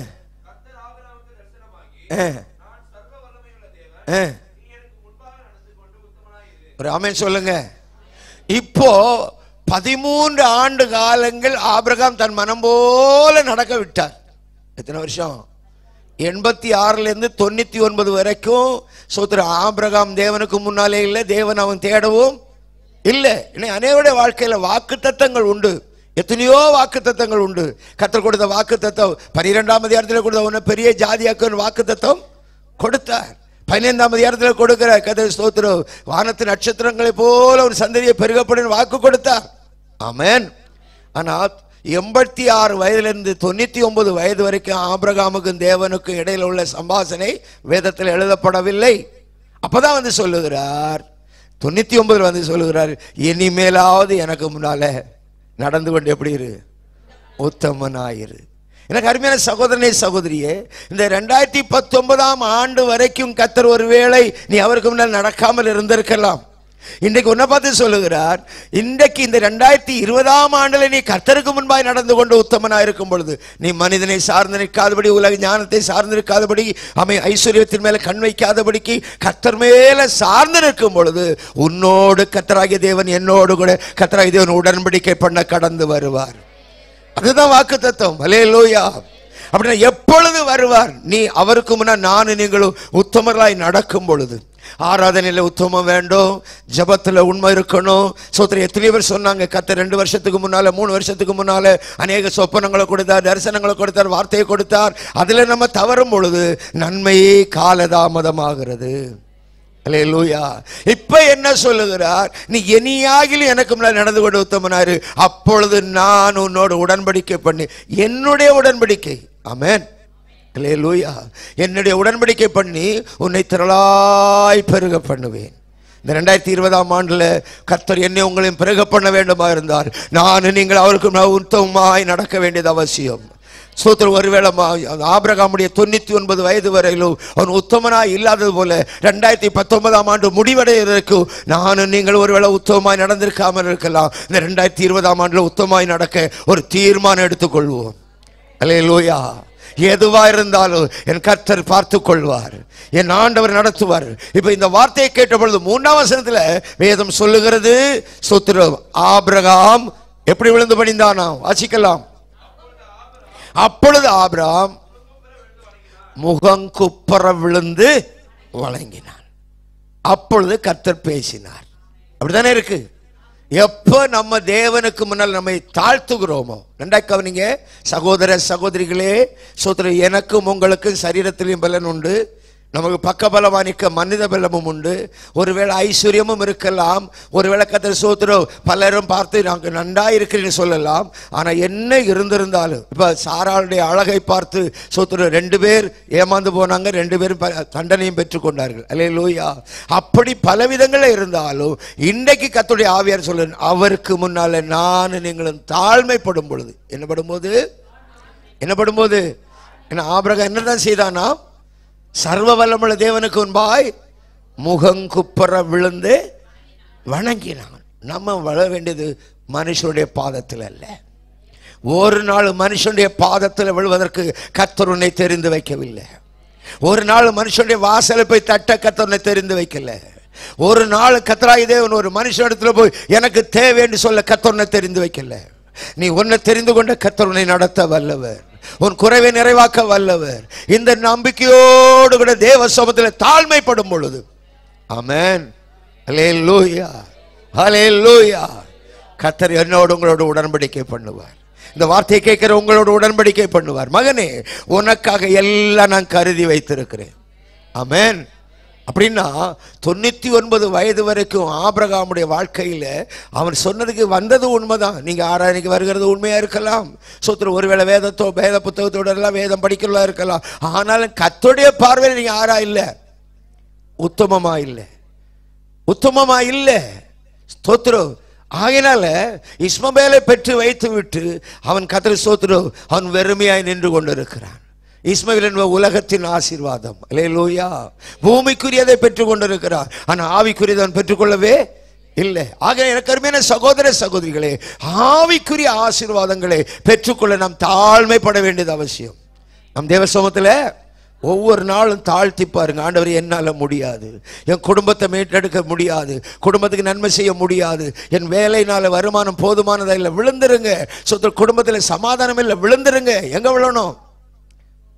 A: அஹ். அஹ். ஒரு ஆமென் சொல்லுங்க இப்போ பதிமூன்று ஆண்டு காலங்கள் ஆபிரகாம் தன் மனம் போல நடக்க விட்டார் எத்தனை வருஷம் எண்பத்தி ஆறுல இருந்து தொண்ணூத்தி ஒன்பது வரைக்கும் சோத்திர ஆபிரகாம் தேவனுக்கு முன்னாலே இல்லை தேவன் அவன் தேடவும் இல்லை இன்னும் அனைவருடைய வாழ்க்கையில வாக்கு தத்தங்கள் உண்டு எத்தனையோ வாக்கு தத்தங்கள் உண்டு கத்தர் கொடுத்த வாக்கு தத்தம் பனிரெண்டாம் அதிகாரத்தில் கொடுத்த உன்னை பெரிய ஜாதியாக்கு வாக்கு தத்தம் கொடுத்தார் பதினைந்தாம் அதிகாரத்தில் கொடுக்கிற கதை ஸ்தோத்திரம் வானத்து நட்சத்திரங்களை போல ஒரு சந்ததியை பெருகப்படும் வாக்கு கொடுத்தார் ஆமென் ஆனா எண்பத்தி ஆறு வயதிலிருந்து தொண்ணூத்தி ஒன்பது வயது வரைக்கும் ஆபிரகாமுக்கும் தேவனுக்கும் இடையில உள்ள சம்பாசனை வேதத்தில் எழுதப்படவில்லை அப்பதான் வந்து சொல்லுகிறார் தொண்ணூத்தி ஒன்பதுல வந்து சொல்லுகிறார் இனிமேலாவது எனக்கு முன்னால நடந்து கொண்டு எப்படி இரு உத்தமனாயிரு எனக்கு அருமையான சகோதரனே சகோதரியே இந்த ரெண்டாயிரத்தி பத்தொன்பதாம் ஆண்டு வரைக்கும் கத்தர் ஒருவேளை நீ அவருக்கு முன்னால் நடக்காமல் இருந்திருக்கலாம் இன்றைக்கு உன்னை பார்த்து சொல்லுகிறார் இன்றைக்கு இந்த ரெண்டாயிரத்தி இருபதாம் ஆண்டுல நீ கர்த்தருக்கு முன்பாய் நடந்து கொண்டு உத்தமனா இருக்கும் பொழுது நீ மனிதனை சார்ந்து நிற்காதபடி உலக ஞானத்தை சார்ந்து நிற்காதபடி அமை ஐஸ்வர்யத்தின் மேல கண் வைக்காதபடிக்கு கர்த்தர் மேல சார்ந்து நிற்கும் பொழுது உன்னோடு கத்தராகிய தேவன் என்னோடு கூட கத்தராகிய தேவன் உடன்படிக்கை பண்ண கடந்து வருவார் அதுதான் வாக்கு தத்துவம் அலேலூயா அப்படின்னா எப்பொழுது வருவார் நீ அவருக்கு முன்னா நானும் நீங்களும் உத்தமராய் நடக்கும் பொழுது ஆராதனையில உத்தமம் வேண்டும் ஜபத்துல உண்மை இருக்கணும் சோத்திர எத்தனை பேர் சொன்னாங்க கத்த ரெண்டு வருஷத்துக்கு முன்னால மூணு வருஷத்துக்கு முன்னால அநேக சொப்பனங்களை கொடுத்தார் தரிசனங்களை கொடுத்தார் வார்த்தையை கொடுத்தார் அதுல நம்ம தவறும் பொழுது நன்மையே காலதாமதமாகிறது அல்லேலூயா இப்ப என்ன சொல்லுகிறார் நீ இனியாகிலும் எனக்கு முன்னாடி நடந்து கொண்டு உத்தமனாரு அப்பொழுது நான் உன்னோடு உடன்படிக்கை பண்ணி என்னுடைய உடன்படிக்கை ஆமென் அல்லேலூயா என்னுடைய உடன்படிக்கை பண்ணி உன்னை திரளாய் பெருக பண்ணுவேன் இந்த ரெண்டாயிரத்தி இருபதாம் ஆண்டுல கர்த்தர் என்னை உங்களையும் பெருக பண்ண வேண்டுமா இருந்தார் நான் நீங்கள் அவருக்கு முன்னால் உத்தமமாய் நடக்க வேண்டியது அவசியம் சோத்திரம் ஒருவேளை மா- ஆபிரகாமுடைய தொண்ணூத்தி ஒன்பது வயது வரையிலும் அவன் உத்தமனாய் இல்லாதது போல ரெண்டாயிரத்தி பத்தொன்பதாம் ஆண்டு முடிவடைவதற்கு நானும் நீங்கள் ஒருவேளை உத்தமமாய் நடந்திருக்காமல் இருக்கலாம் இந்த ரெண்டாயிரத்தி இருபதாம் ஆண்டுல உத்தமமாய் நடக்க ஒரு தீர்மானம் எடுத்துக்கொள்வோம் அல்லேலூயா எதுவா இருந்தாலும் என் கர்த்தர் பார்த்து கொள்வார் என் ஆண்டவர் நடத்துவார் இப்ப இந்த வார்த்தையை கேட்ட பொழுது மூன்றாம் வசனத்துல வேதம் சொல்லுகிறது சொத்திரம் ஆபிரகாம் எப்படி விழுந்து பணிந்தானாம் வாசிக்கலாம் அப்பொழுது ஆபிரகாம் முகங்குப்புற விழுந்து வழங்கினான் அப்பொழுது கர்த்தர் பேசினார் அப்படித்தானே இருக்கு எப்போ நம்ம தேவனுக்கு முன்னால் நம்மை தாழ்த்துகிறோமோ நன்றா கவனிங்க சகோதர சகோதரிகளே சோதர எனக்கும் உங்களுக்கும் சரீரத்திலையும் பலன் உண்டு நமக்கு பக்கபலமா நிற்க மனித பலமும் உண்டு ஒருவேளை ஐஸ்வர்யமும் இருக்கலாம் ஒருவேளை கத்தர் சோத்திரம் பலரும் பார்த்து நாங்கள் நன்றா இருக்கிறேன்னு சொல்லலாம் ஆனா என்ன இருந்திருந்தாலும் இப்ப சாராளுடைய அழகை பார்த்து சோத்திரம் ரெண்டு பேர் ஏமாந்து போனாங்க ரெண்டு பேரும் ப- தண்டனையும் பெற்றுக்கொண்டார்கள் அல்லே லூயா அப்படி பல விதங்களில் இருந்தாலும் இன்றைக்கு கத்துடைய ஆவியார் சொல்ல அவருக்கு முன்னால நான் நீங்களும் தாழ்மைப்படும் பொழுது என்ன படும்போது என்ன படும்போது என்ன ஆபிரகாம் என்னதான் செய்தானா சர்வ வல்லமுள்ள தேவனுக்கு முன்பாய் முகங்குப்புற விழுந்து வணங்கினான் நம்ம வள வேண்டியது மனுஷனுடைய பாதத்தில் அல்ல ஒரு நாள் மனுஷனுடைய பாதத்தில் விழுவதற்கு கர்த்தர் உன்னை தெரிந்து வைக்கவில்லை ஒரு நாள் மனுஷனுடைய வாசலை போய் தட்ட கர்த்தர் உன்னை தெரிந்து வைக்கல ஒரு நாள் கத்தராய் தேவன் ஒரு மனுஷனிடத்துல போய் எனக்கு தேவைன்னு சொல்ல கர்த்தர் உன்னை தெரிந்து வைக்கல நீ உன்னை தெரிந்து கொண்ட கர்த்தர் உன்னை நடத்த வல்லவர் உன் குறைவை நிறைவாக்க வல்லவர் இந்த நம்பிக்கையோடு கூட தேவ சமத்தில் தாழ்மைப்படும் பொழுது ஆமென் ஹalleluya ஹalleluya கர்த்தர் என்னோடு உங்களோட உடன்படிக்கை பண்ணுவார் இந்த வார்த்தையை கேட்கிற உங்களோட உடன்படிக்கை பண்ணுவார் மகனே உனக்காக எல்லாம் நான் கருதி வைத்திருக்கிறேன் ஆமென் அப்படின்னா தொண்ணூத்தி ஒன்பது வயது வரைக்கும் ஆபிரகாமுடைய வாழ்க்கையில அவன் சொன்னதுக்கு வந்தது உண்மைதான் நீங்க ஆராதனைக்கு வருகிறது உண்மையா இருக்கலாம் சோத்திர ஒருவேளை வேதத்தோ வேத புத்தகத்தோட எல்லாம் வேதம் படிக்கிறதா இருக்கலாம் ஆனாலும் கத்தோடைய பார்வையில் நீங்க ஆறா இல்ல உத்தமமா இல்லை உத்தமமா இல்லை ஸ்தோத்திரம் ஆகினால இஸ்மபேலை பெற்று வைத்து விட்டு அவன் கத்திர ஸ்தோத்திரம் அவன் வெறுமையாய் நின்று கொண்டிருக்கிறான் இஸ்மவேல் என்பவர் உலகத்தின் ஆசீர்வாதம் அல்லேலூயா பூமிக்குரியதை பெற்றுக் கொண்டிருக்கிறார் ஆனா ஆவிக்குரியதை அவன் பெற்றுக்கொள்ளவே இல்லை ஆக எனக்கு அருமையான சகோதர சகோதரிகளே ஆவிக்குரிய ஆசீர்வாதங்களை பெற்றுக்கொள்ள நாம் தாழ்மைப்பட வேண்டியது அவசியம் நம் தேவ சமூகத்துல ஒவ்வொரு நாளும் தாழ்த்தி பாருங்க ஆண்டவர் என்னால முடியாது என் குடும்பத்தை மீட்டெடுக்க முடியாது குடும்பத்துக்கு நன்மை செய்ய முடியாது என் வேலைனால வருமானம் போதுமானதா இல்லை விழுந்துருங்க சொந்த குடும்பத்தில் சமாதானம் இல்லை விழுந்துருங்க எங்க விழணும்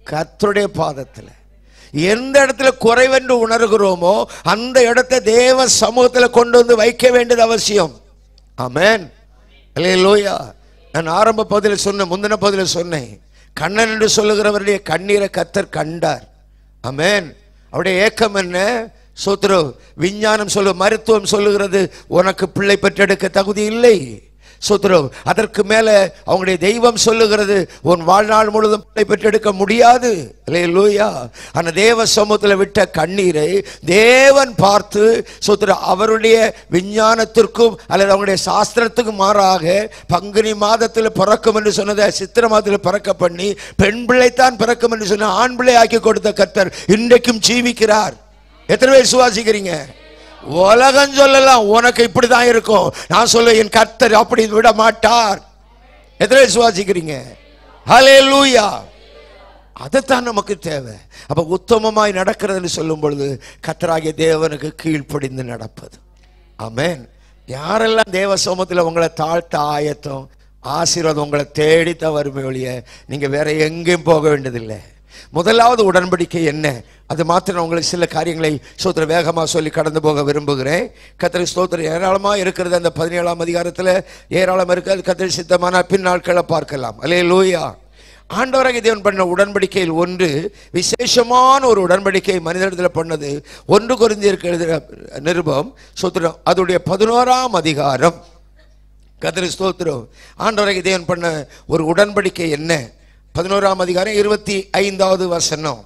A: கர்த்தருடைய பாதத்தில் எந்த இடத்துல குறைவென்று உணர்கிறோமோ அந்த இடத்தை தேவ சமூகத்தில் கொண்டு வந்து வைக்க வேண்டியது அவசியம் ஆமென் அல்லேலூயா நான் ஆரம்ப பகுதியில் சொன்னேன் முந்தின பகுதியில் சொன்னேன் கண்ணன் என்று சொல்லுகிறவருடைய கண்ணீரை கத்தர் கண்டார் ஆமென் அவருடைய ஏக்கம் என்ன சோத்ரு விஞ்ஞானம் சொல்லு மருத்துவம் சொல்லுகிறது உனக்கு பிள்ளை பெற்றெடுக்க தகுதி இல்லை சோத்ரு அதற்கு மேல அவங்களுடைய தெய்வம் சொல்லுகிறது உன் வாழ்நாள் முழுதும் பிள்ளை பெற்றெடுக்க முடியாது லூயா அந்த தேவ சமூகத்தில் விட்ட கண்ணீரை தேவன் பார்த்து சோத்ரு அவருடைய விஞ்ஞானத்திற்கும் அல்லது அவங்களுடைய சாஸ்திரத்துக்கும் மாறாக பங்குனி மாதத்தில் பிறக்கும் என்று சொன்னதை சித்திர மாதத்தில் பிறக்க பண்ணி பெண் பிள்ளைத்தான் பிறக்கும் என்று சொன்ன ஆண் பிள்ளை ஆக்கி கொடுத்த கர்த்தர் இன்றைக்கும் ஜீவிக்கிறார் எத்தனை பேர் சுவாசிக்கிறீங்க உலகம் சொல்லலாம் உனக்கு இப்படிதான் இருக்கும் நான் சொல்ல என் கர்த்தர் அப்படி விட மாட்டார் எத்தனை பேர் சுவாசிக்கிறீங்க ஹலே லூயா அதைத்தான் நமக்கு தேவை அப்ப உத்தமமாய் நடக்கிறதுன்னு சொல்லும் பொழுது கத்தராகிய தேவனுக்கு கீழ்ப்படிந்து நடப்பது ஆமென் யாரெல்லாம் தேவ சமூகத்தில் உங்களை தாழ்த்த ஆயத்தம் ஆசீர்வாதம் உங்களை தேடித்தான் வருமே ஒழிய நீங்க வேற எங்கேயும் போக வேண்டியதில்லை முதலாவது உடன்படிக்கை என்ன அது மாத்திரம் உங்களுக்கு சில காரியங்களை சோத்திர வேகமாக சொல்லி கடந்து போக விரும்புகிறேன் கத்திரி ஸ்தோத்திரம் ஏராளமாக இருக்கிறது அந்த பதினேழாம் அதிகாரத்தில் ஏராளம் இருக்கிறது கத்திரி சித்தமான பின் நாட்களை பார்க்கலாம் அலே லூயா ஆண்டவராக தேவன் பண்ண உடன்படிக்கையில் ஒன்று விசேஷமான ஒரு உடன்படிக்கை மனிதனிடத்தில் பண்ணது ஒன்று குறிஞ்சி இருக்கிற நிருபம் சோத்திரம் அதோடைய பதினோராம் அதிகாரம் கதிர ஸ்தோத்திரம் ஆண்டவராக தேவன் பண்ண ஒரு உடன்படிக்கை என்ன பதினோராம் அதிகாரம் இருபத்தி ஐந்தாவது வசனம்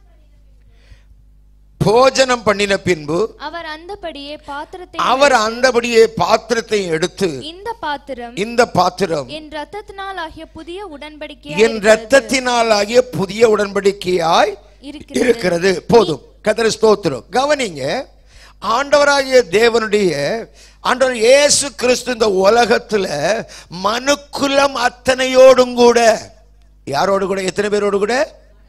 A: போஜனம் பண்ணின பின்பு
C: அவர் அந்தபடியே பாத்திரத்தை
A: அவர் அந்தபடியே பாத்திரத்தை எடுத்து
C: இந்த பாத்திரம்
A: இந்த பாத்திரம்
C: என் ரத்தத்தினால் ஆகிய புதிய உடன்படிக்கை
A: என் ரத்தத்தினால் ஆகிய புதிய உடன்படிக்கையாய்
C: இருக்கிறது.
A: இருக்கிறது போதும் கதிர ஸ்தோத்திரம் கவனிங்க ஆண்டவராகிய தேவனுடைய ஆண்டவர் இயேசு கிறிஸ்து இந்த உலகத்துல மனுக்குலம் அத்தனையோடும் கூட யாரோடு கூட எத்தனை பேரோடு கூட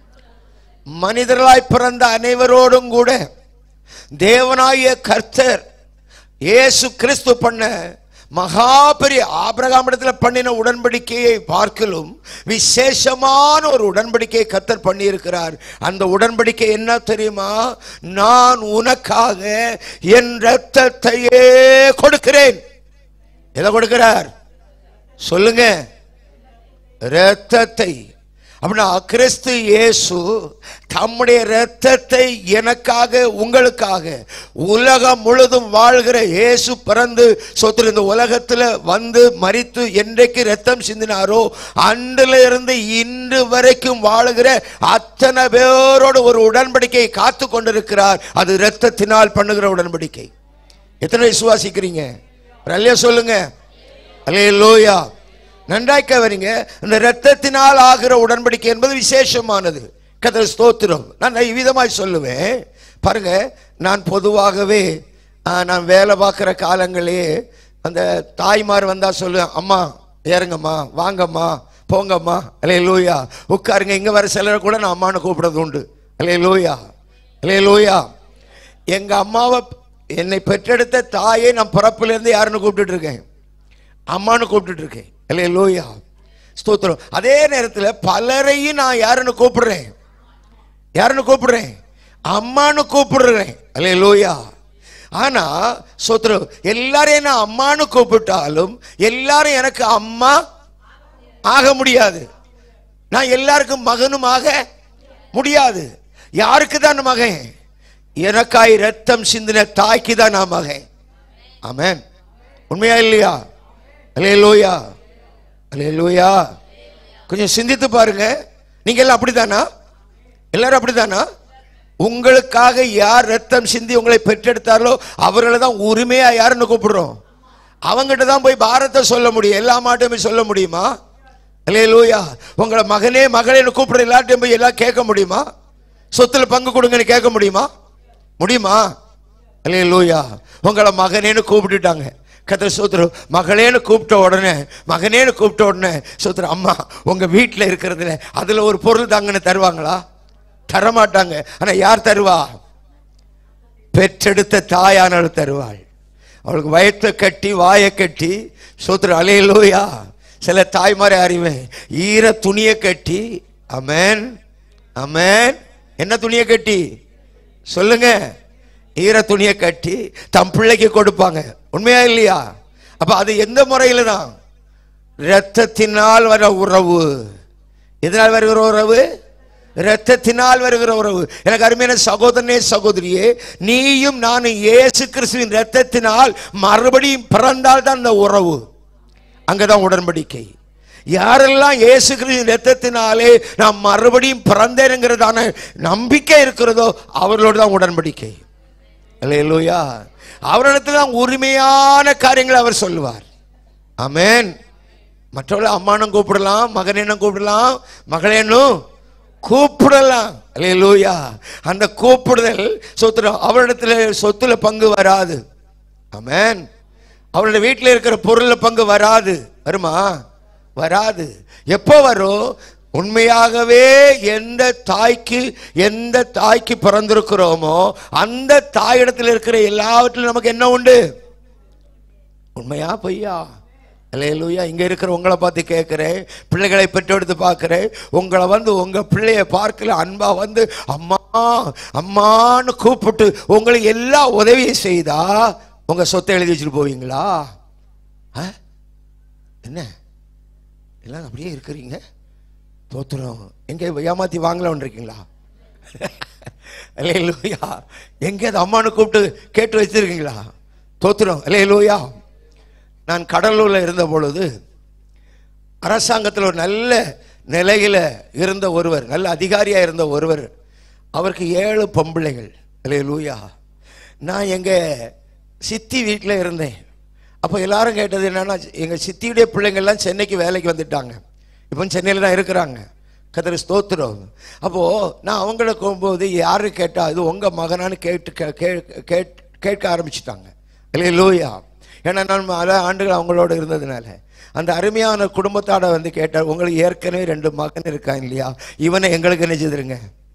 A: மனிதர்களாய் பிறந்த அனைவரோடும் கூட தேவனாகிய கர்த்தர் இயேசு கிறிஸ்து பண்ண மகா பெரிய ஆபிரகாமிடத்துல பண்ணின உடன்படிக்கையை பார்க்கலும் விசேஷமான ஒரு உடன்படிக்கையை கர்த்தர் பண்ணியிருக்கிறார் அந்த உடன்படிக்கை என்ன தெரியுமா நான் உனக்காக என் இரத்தத்தையே கொடுக்கிறேன் எதை கொடுக்கிறார் சொல்லுங்க இரத்தத்தை அப்படின்னா கிறிஸ்து இயேசு தம்முடைய இரத்தத்தை எனக்காக உங்களுக்காக உலகம் முழுதும் வாழ்கிற இயேசு பிறந்து சொத்து இந்த உலகத்துல வந்து மரித்து என்றைக்கு ரத்தம் சிந்தினாரோ அன்றில இருந்து இன்று வரைக்கும் வாழுகிற அத்தனை பேரோடு ஒரு உடன்படிக்கை காத்து கொண்டிருக்கிறார் அது இரத்தத்தினால் பண்ணுகிற உடன்படிக்கை எத்தனை விசுவாசிக்கிறீங்க அல்லையா சொல்லுங்க அல்லேலூயா நன்றாய் கவனிங்க இந்த இரத்தத்தினால் ஆகிற உடன்படிக்கை என்பது விசேஷமானது கதை ஸ்தோத்திரம் நான் விதமாய் சொல்லுவேன் பாருங்க நான் பொதுவாகவே ஆ, நான் வேலை பார்க்குற காலங்களே அந்த தாய்மார் வந்தா சொல்லுவேன் அம்மா ஏறுங்கம்மா வாங்கம்மா போங்கம்மா அலே லூயா உட்காருங்க இங்க வர சிலரை கூட நான் அம்மானு கூப்பிடுறது உண்டு அலே லூயா அலே லூயா எங்க அம்மாவை என்னை பெற்றெடுத்த தாயை நான் பிறப்பிலிருந்து யாருன்னு கூப்பிட்டுட்டு இருக்கேன் அம்மான்னு கூப்பிட்டுட்டு இருக்கேன் இல்லையா லோயா ஸ்தோத்திரம் அதே நேரத்தில் பலரையும் நான் யாருன்னு கூப்பிடுறேன் யாருன்னு கூப்பிடுறேன் அம்மான்னு கூப்பிடுறேன் அல்லே லோயா ஆனா ஸ்தோத்திரம் எல்லாரையும் நான் அம்மான்னு கூப்பிட்டாலும் எல்லாரும் எனக்கு அம்மா ஆக முடியாது நான் எல்லாருக்கும் மகனும் ஆக முடியாது யாருக்கு தான் மகன் எனக்காய் ரத்தம் சிந்தின தாய்க்கு தான் நான் மகன் ஆமென் உண்மையா இல்லையா அலேலூயா அலேலூயா கொஞ்சம் சிந்தித்து பாருங்க நீங்க எல்லாம் அப்படிதானா எல்லாரும் அப்படிதானா உங்களுக்காக யார் ரத்தம் சிந்தி உங்களை பெற்றெடுத்தார்களோ அவர்களை தான் உரிமையா யாருன்னு கூப்பிடுறோம் அவங்ககிட்ட தான் போய் பாரத்தை சொல்ல முடியும் எல்லா மாட்டையும் போய் சொல்ல முடியுமா அல்லேலூயா உங்களை மகனே மகளேன்னு கூப்பிடுற எல்லார்ட்டையும் போய் எல்லாம் கேட்க முடியுமா சொத்துல பங்கு கொடுங்கன்னு கேட்க முடியுமா முடியுமா அல்லேலூயா உங்களை மகனேன்னு கூப்பிட்டுட்டாங்க கத்திர சோத்திரம் மகளேன்னு கூப்பிட்ட உடனே மகனேன்னு கூப்பிட்ட உடனே சோத்திரம் அம்மா உங்க வீட்டில் இருக்கிறதுல அதுல ஒரு பொருள் தாங்கன்னு தருவாங்களா தரமாட்டாங்க ஆனா யார் தருவா பெற்றெடுத்த தாயானவள் தருவாள் அவளுக்கு வயத்தை கட்டி வாயை கட்டி சோத்திர அலையலோயா சில தாய்மாரை அறிவேன் ஈர துணியை கட்டி அமேன் ஆமென் என்ன துணியை கட்டி சொல்லுங்க ஈர துணியை கட்டி தம் பிள்ளைக்கு கொடுப்பாங்க உண்மையா இல்லையா அப்ப அது எந்த முறையில தான் இரத்தத்தினால் வர உறவு எதனால் வருகிற உறவு இரத்தத்தினால் வருகிற உறவு எனக்கு அருமையான சகோதரனே சகோதரியே நீயும் நானும் இயேசு கிறிஸ்துவின் இரத்தத்தினால் மறுபடியும் பிறந்தால் தான் அந்த உறவு அங்கதான் உடன்படிக்கை யாரெல்லாம் இயேசு கிறிஸ்துவின் இரத்தத்தினாலே நான் மறுபடியும் பிறந்தேனுங்கிறதான நம்பிக்கை இருக்கிறதோ அவர்களோடு தான் உடன்படிக்கை அல்லேலூயா அவரிடத்தில் தான் உரிமையான காரியங்களை அவர் சொல்லுவார் ஆமென் மற்றவளை அம்மானும் கூப்பிடலாம் மகனேனும் கூப்பிடலாம் மகளேனும் கூப்பிடலாம் அல்லேலூயா அந்த கூப்பிடுதல் சொத்து அவரிடத்துல சொத்துல பங்கு வராது ஆமென் அவருடைய வீட்டில் இருக்கிற பொருள்ல பங்கு வராது வருமா வராது எப்போ வரும் உண்மையாகவே எந்த தாய்க்கு எந்த தாய்க்கு பிறந்திருக்கிறோமோ அந்த தாயிடத்தில் இருக்கிற எல்லாவற்றிலும் நமக்கு என்ன உண்டு உண்மையா பொய்யா அல்லேலூயா இங்க இருக்கிற உங்களை பார்த்து கேட்கிறேன் பிள்ளைகளை பெற்றெடுத்து பார்க்கிறேன் உங்களை வந்து உங்க பிள்ளைய பார்க்கல அன்பா வந்து அம்மா அம்மான்னு கூப்பிட்டு உங்களுக்கு எல்லா உதவியும் செய்தா உங்க சொத்தை எழுதி வச்சுட்டு போவீங்களா ஆ? என்ன எல்லாம் அப்படியே இருக்கிறீங்க தோத்துறோம் எங்க ஏமாத்தி வாங்கலாம்னு இருக்கீங்களா அல்லேலூயா எங்க அது அம்மானு கூப்பிட்டு கேட்டு வச்சிருக்கீங்களா தோத்துறோம் அல்லேலூயா நான் கடலூர்ல இருந்த பொழுது அரசாங்கத்தில் ஒரு நல்ல நிலையில இருந்த ஒருவர் நல்ல அதிகாரியா இருந்த ஒருவர் அவருக்கு ஏழு பொம்பிளைகள் அல்லேலூயா நான் எங்க சித்தி வீட்டில் இருந்தேன் அப்போ எல்லாரும் கேட்டது என்னன்னா எங்க சித்தியுடைய பிள்ளைங்க எல்லாம் சென்னைக்கு வேலைக்கு வந்துட்டாங்க இப்போ சென்னையில் தான் இருக்கிறாங்க கத்திர ஸ்தோத்திரம் அப்போ நான் அவங்கள போகும்போது யாரு கேட்டா இது உங்க மகனான்னு கேட்டு கே- கே- கேட்- கேட்க ஆரம்பிச்சிட்டாங்க இல்லையா லூயா ஏன்னா நான் பல ஆண்டுகள் அவங்களோட இருந்ததுனால அந்த அருமையான குடும்பத்தோட வந்து கேட்டார் உங்களுக்கு ஏற்கனவே ரெண்டு மகன் இருக்காங்க இல்லையா இவனை எங்களுக்கு என்ன செய்திருங்க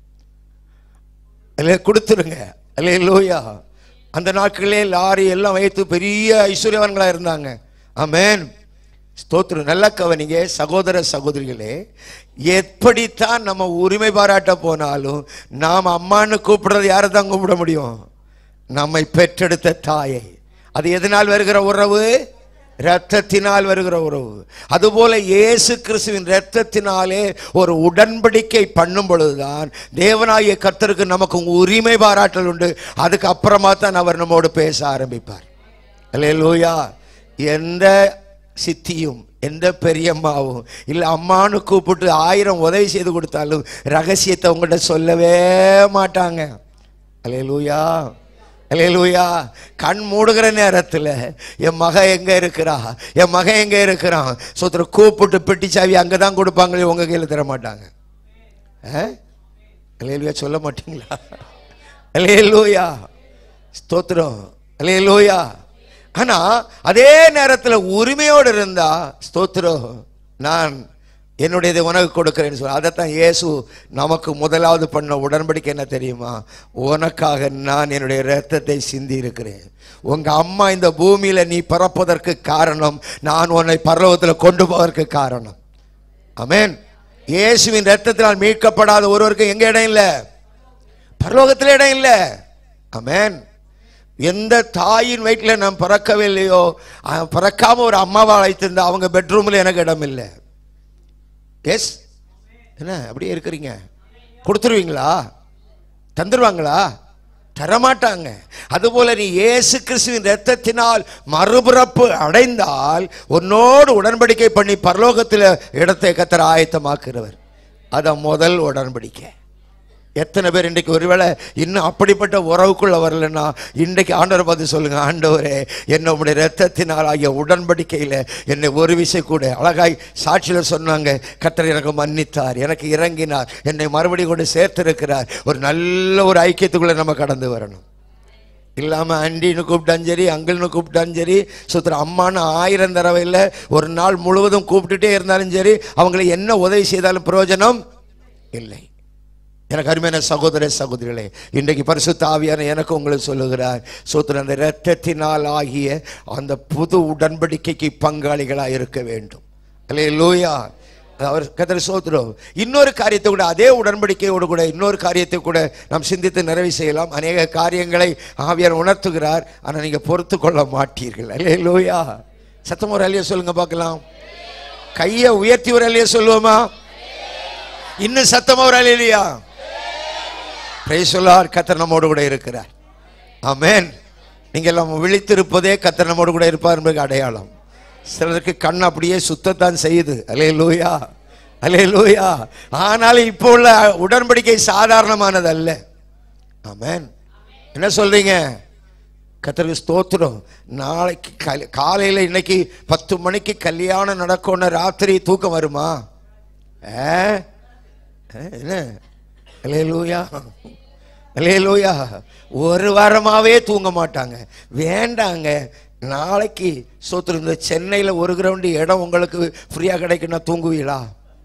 A: இல்லை கொடுத்துருங்க இல்லை லூயா அந்த நாட்களே லாரி எல்லாம் வைத்து பெரிய ஐஸ்வர்யவான்களா இருந்தாங்க ஆமென் ஸ்தோத்திரம் நல்ல கவனிங்க சகோதர சகோதரிகளே எப்படித்தான் நம்ம உரிமை பாராட்ட போனாலும் நாம் அம்மான்னு கூப்பிடுறது யாரை தான் கூப்பிட முடியும் நம்மை பெற்றெடுத்த தாயை அது எதனால் வருகிற உறவு இரத்தத்தினால் வருகிற உறவு அதுபோல இயேசு கிறிஸ்துவின் இரத்தத்தினாலே ஒரு உடன்படிக்கை பண்ணும் பொழுதுதான் தேவனாகிய கர்த்தருக்கு நமக்கு உரிமை பாராட்டல் உண்டு அதுக்கு அப்புறமா தான் அவர் நம்மோடு பேச ஆரம்பிப்பார் அல்லேலூயா எந்த சித்தியும் எந்த பெரியம்மாவும் இல்லை அம்மான்னு கூப்பிட்டு ஆயிரம் உதவி செய்து கொடுத்தாலும் ரகசியத்தை உங்கள்கிட்ட சொல்லவே மாட்டாங்க அல்லேலூயா அல்லேலூயா கண் மூடுகிற நேரத்தில் என் மக எங்க இருக்கிறா என் மகன் எங்க இருக்கிறான் சொத்துற கூப்பிட்டு பெட்டி சாவி அங்கே தான் கொடுப்பாங்களே உங்க கையில் தர மாட்டாங்க அல்லேலூயா சொல்ல மாட்டீங்களா அல்லேலூயா ஸ்தோத்திரம் அல்லேலூயா ஆனா அதே நேரத்துல உரிமையோடு இருந்தா ஸ்தோத்திரம் நான் என்னுடையதை உனக்கு கொடுக்கிறேன்னு சொல்ல அதைத்தான் இயேசு நமக்கு முதலாவது பண்ண உடன்படிக்கை என்ன தெரியுமா உனக்காக நான் என்னுடைய இரத்தத்தை சிந்தி இருக்கிறேன் உங்க அம்மா இந்த பூமியில நீ பிறப்பதற்கு காரணம் நான் உன்னை பரலோகத்துல கொண்டு போவதற்கு காரணம் ஆமென் இயேசுவின் ரத்தத்தினால் மீட்கப்படாத ஒருவருக்கு எங்க இடம் இல்லை பரலோகத்தில் இடம் இல்லை ஆமென் எந்த தாயின் வயிற்றில் நான் பிறக்கவில்லையோ அஹ், பிறக்காம ஒரு அம்மாவை அழைத்திருந்தா அவங்க பெட்ரூம்ல எனக்கு இடம் இல்லை எஸ் என்ன அப்படியே இருக்கிறீங்க கொடுத்துருவீங்களா தந்துருவாங்களா தரமாட்டாங்க அதுபோல நீ இயேசு கிறிஸ்துவின் இரத்தத்தினால் மறுபிறப்பு அடைந்தால் உன்னோடு உடன்படிக்கை பண்ணி பரலோகத்தில் இடத்தை கத்தர ஆயத்தமாக்குறவர் அதான் முதல் உடன்படிக்கை எத்தனை பேர் இன்றைக்கு ஒருவேளை இன்னும் அப்படிப்பட்ட உறவுக்குள்ள வரலன்னா இன்றைக்கு ஆண்டவரை பார்த்து சொல்லுங்க ஆண்டவரே என்ன உடைய ரத்தத்தினால் ஆகிய உடன்படிக்கையில் என்னை ஒரு விசை கூட அழகாய் சாட்சியில் சொன்னாங்க கத்தர் எனக்கு மன்னித்தார் எனக்கு இறங்கினார் என்னை மறுபடியும் கொண்டு சேர்த்திருக்கிறார் ஒரு நல்ல ஒரு ஐக்கியத்துக்குள்ள நம்ம கடந்து வரணும் இல்லாமல் ஆண்டின்னு கூப்பிட்டாலும் சரி அங்கிள்னு கூப்பிட்டாலும் சரி சுத்திர அம்மான்னு ஆயிரம் தடவை இல்லை ஒரு நாள் முழுவதும் கூப்பிட்டுட்டே இருந்தாலும் சரி அவங்களை என்ன உதவி செய்தாலும் பிரயோஜனம் இல்லை எனக்கு அருமையான சகோதர சகோதரிகளே இன்றைக்கு பரிசுத்த ஆவியான எனக்கு உங்களுக்கு சொல்லுகிறார் சோத்திர அந்த இரத்தத்தினால் ஆகிய அந்த புது உடன்படிக்கைக்கு பங்காளிகளாக இருக்க வேண்டும் அல்லே லூயா அவர் கத்திர சோத்திரம் இன்னொரு காரியத்தை கூட அதே உடன்படிக்கையோடு கூட இன்னொரு காரியத்தை கூட நாம் சிந்தித்து நிறைவு செய்யலாம் அநேக காரியங்களை ஆவியார் உணர்த்துகிறார் ஆனால் நீங்க பொறுத்து கொள்ள மாட்டீர்கள் அல்லே லோயா சத்தம் ஒரு அலைய சொல்லுங்க பார்க்கலாம் கையை உயர்த்தி ஒரு அலைய சொல்லுவோமா இன்னும் சத்தமா ஒரு அலையிலையா பிரைசொல்லார் கத்தர் நம்மோடு கூட இருக்கிறார் ஆமென் நீங்க எல்லாம் விழித்திருப்பதே கத்தர் நம்மோடு கூட இருப்பார் என்பது அடையாளம் சிலருக்கு கண் அப்படியே சுத்தத்தான் செய்யுது அலே லூயா அலே லூயா ஆனாலும் இப்போ உள்ள உடன்படிக்கை சாதாரணமானது அல்ல ஆமென் என்ன சொல்றீங்க கத்தருக்கு ஸ்தோத்திரம் நாளைக்கு கல்- காலையில இன்னைக்கு பத்து மணிக்கு கல்யாணம் நடக்கும்னு ராத்திரி தூக்கம் வருமா ஆ? ஆ, என்ன அலேலூயா அலேலூயா ஒரு வாரமாவே தூங்க மாட்டாங்க வேண்டாங்க நாளைக்கு சோத்துரு இந்த சென்னையில் ஒரு கிரவுண்டு இடம் உங்களுக்கு ஃப்ரீயாக கிடைக்குன்னா தூங்குவீங்களா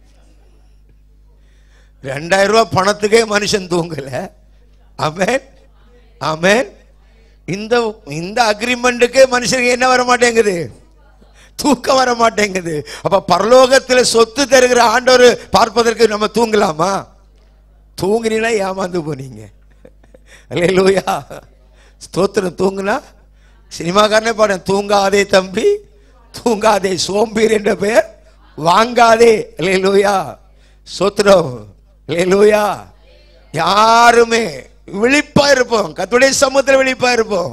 A: ரெண்டாயிரம் ரூபாய் பணத்துக்கே மனுஷன் தூங்கல ஆமென் ஆமென் இந்த இந்த அக்ரிமெண்ட்டுக்கே மனுஷனுக்கு என்ன வர மாட்டேங்குது தூக்கம் வர மாட்டேங்குது அப்ப பரலோகத்துல சொத்து தருகிற ஆண்டவர் பார்ப்பதற்கு நம்ம தூங்கலாமா தூங்குனீங்களா ஏமாந்து போனீங்க அல்லேலூயா ஸ்தோத்திரம் தூங்குனா சினிமாக்காரனே பாடம் தூங்காதே தம்பி தூங்காதே சோம்பீர் என்ற பெயர் வாங்காதே அல்லேலூயா ஸ்தோத்திரம் அல்லேலூயா யாருமே விழிப்பா இருப்போம் கத்துடைய சமுத்திர விழிப்பா இருப்போம்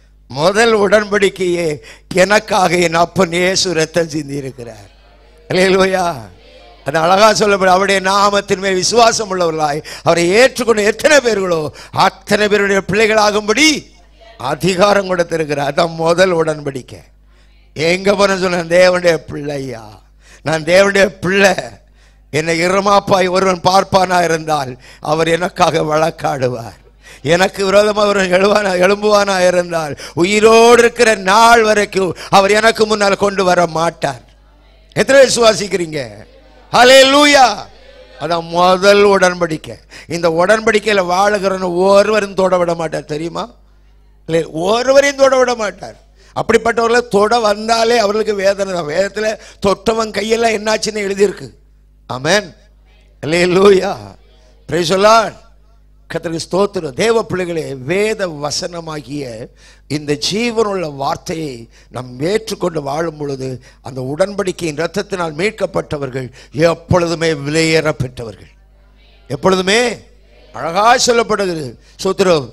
A: முதல் உடன்படிக்கையே எனக்காக என் அப்பன் இயேசு ரத்தம் சிந்தி இருக்கிறார் அல்லேலூயா அது அழகா சொல்லப்படும் அவருடைய நாமத்தின் மேல் விசுவாசம் உள்ளவர்களாய் அவரை ஏற்றுக்கொண்ட எத்தனை பேர்களோ அத்தனை பேருடைய பிள்ளைகளாகும்படி அதிகாரம் கொடுத்திருக்கிறார் அதான் முதல் உடன்படிக்கை எங்க போன சொன்ன தேவனுடைய பிள்ளையா நான் தேவனுடைய பிள்ளை என்னை இரமாப்பாய் ஒருவன் பார்ப்பானா இருந்தால் அவர் எனக்காக வழக்காடுவார் எனக்கு விரோதமாக ஒருவன் எழுவானா எழும்புவானா இருந்தால் உயிரோடு இருக்கிற நாள் வரைக்கும் அவர் எனக்கு முன்னால் கொண்டு வர மாட்டார் எத்தனை பேர் விசுவாசிக்கிறீங்க ஹலே லூயா அதான் முதல் உடன்படிக்கை இந்த உடன்படிக்கையில் வாழுகிறவன் ஒருவரும் தொட விட மாட்டார் தெரியுமா இல்லை ஒருவரையும் தொட விட மாட்டார் அப்படிப்பட்டவர்களை தொட வந்தாலே அவர்களுக்கு வேதனை தான் வேதத்தில் தொட்டவன் கையெல்லாம் என்னாச்சுன்னு எழுதியிருக்கு ஆமென் அல்லே லூயா பிரைசொல்லான் கத்தருக்கு ஸ்தோத்திரம் தேவ பிள்ளைகளே வேத வசனமாகிய இந்த ஜீவனுள்ள வார்த்தையை நாம் ஏற்றுக்கொண்டு வாழும் பொழுது அந்த உடன்படிக்கையின் இரத்தத்தினால் மீட்கப்பட்டவர்கள் எப்பொழுதுமே விலையேறப்பெற்றவர்கள் எப்பொழுதுமே அழகா சொல்லப்படுகிறது சோத்திரம்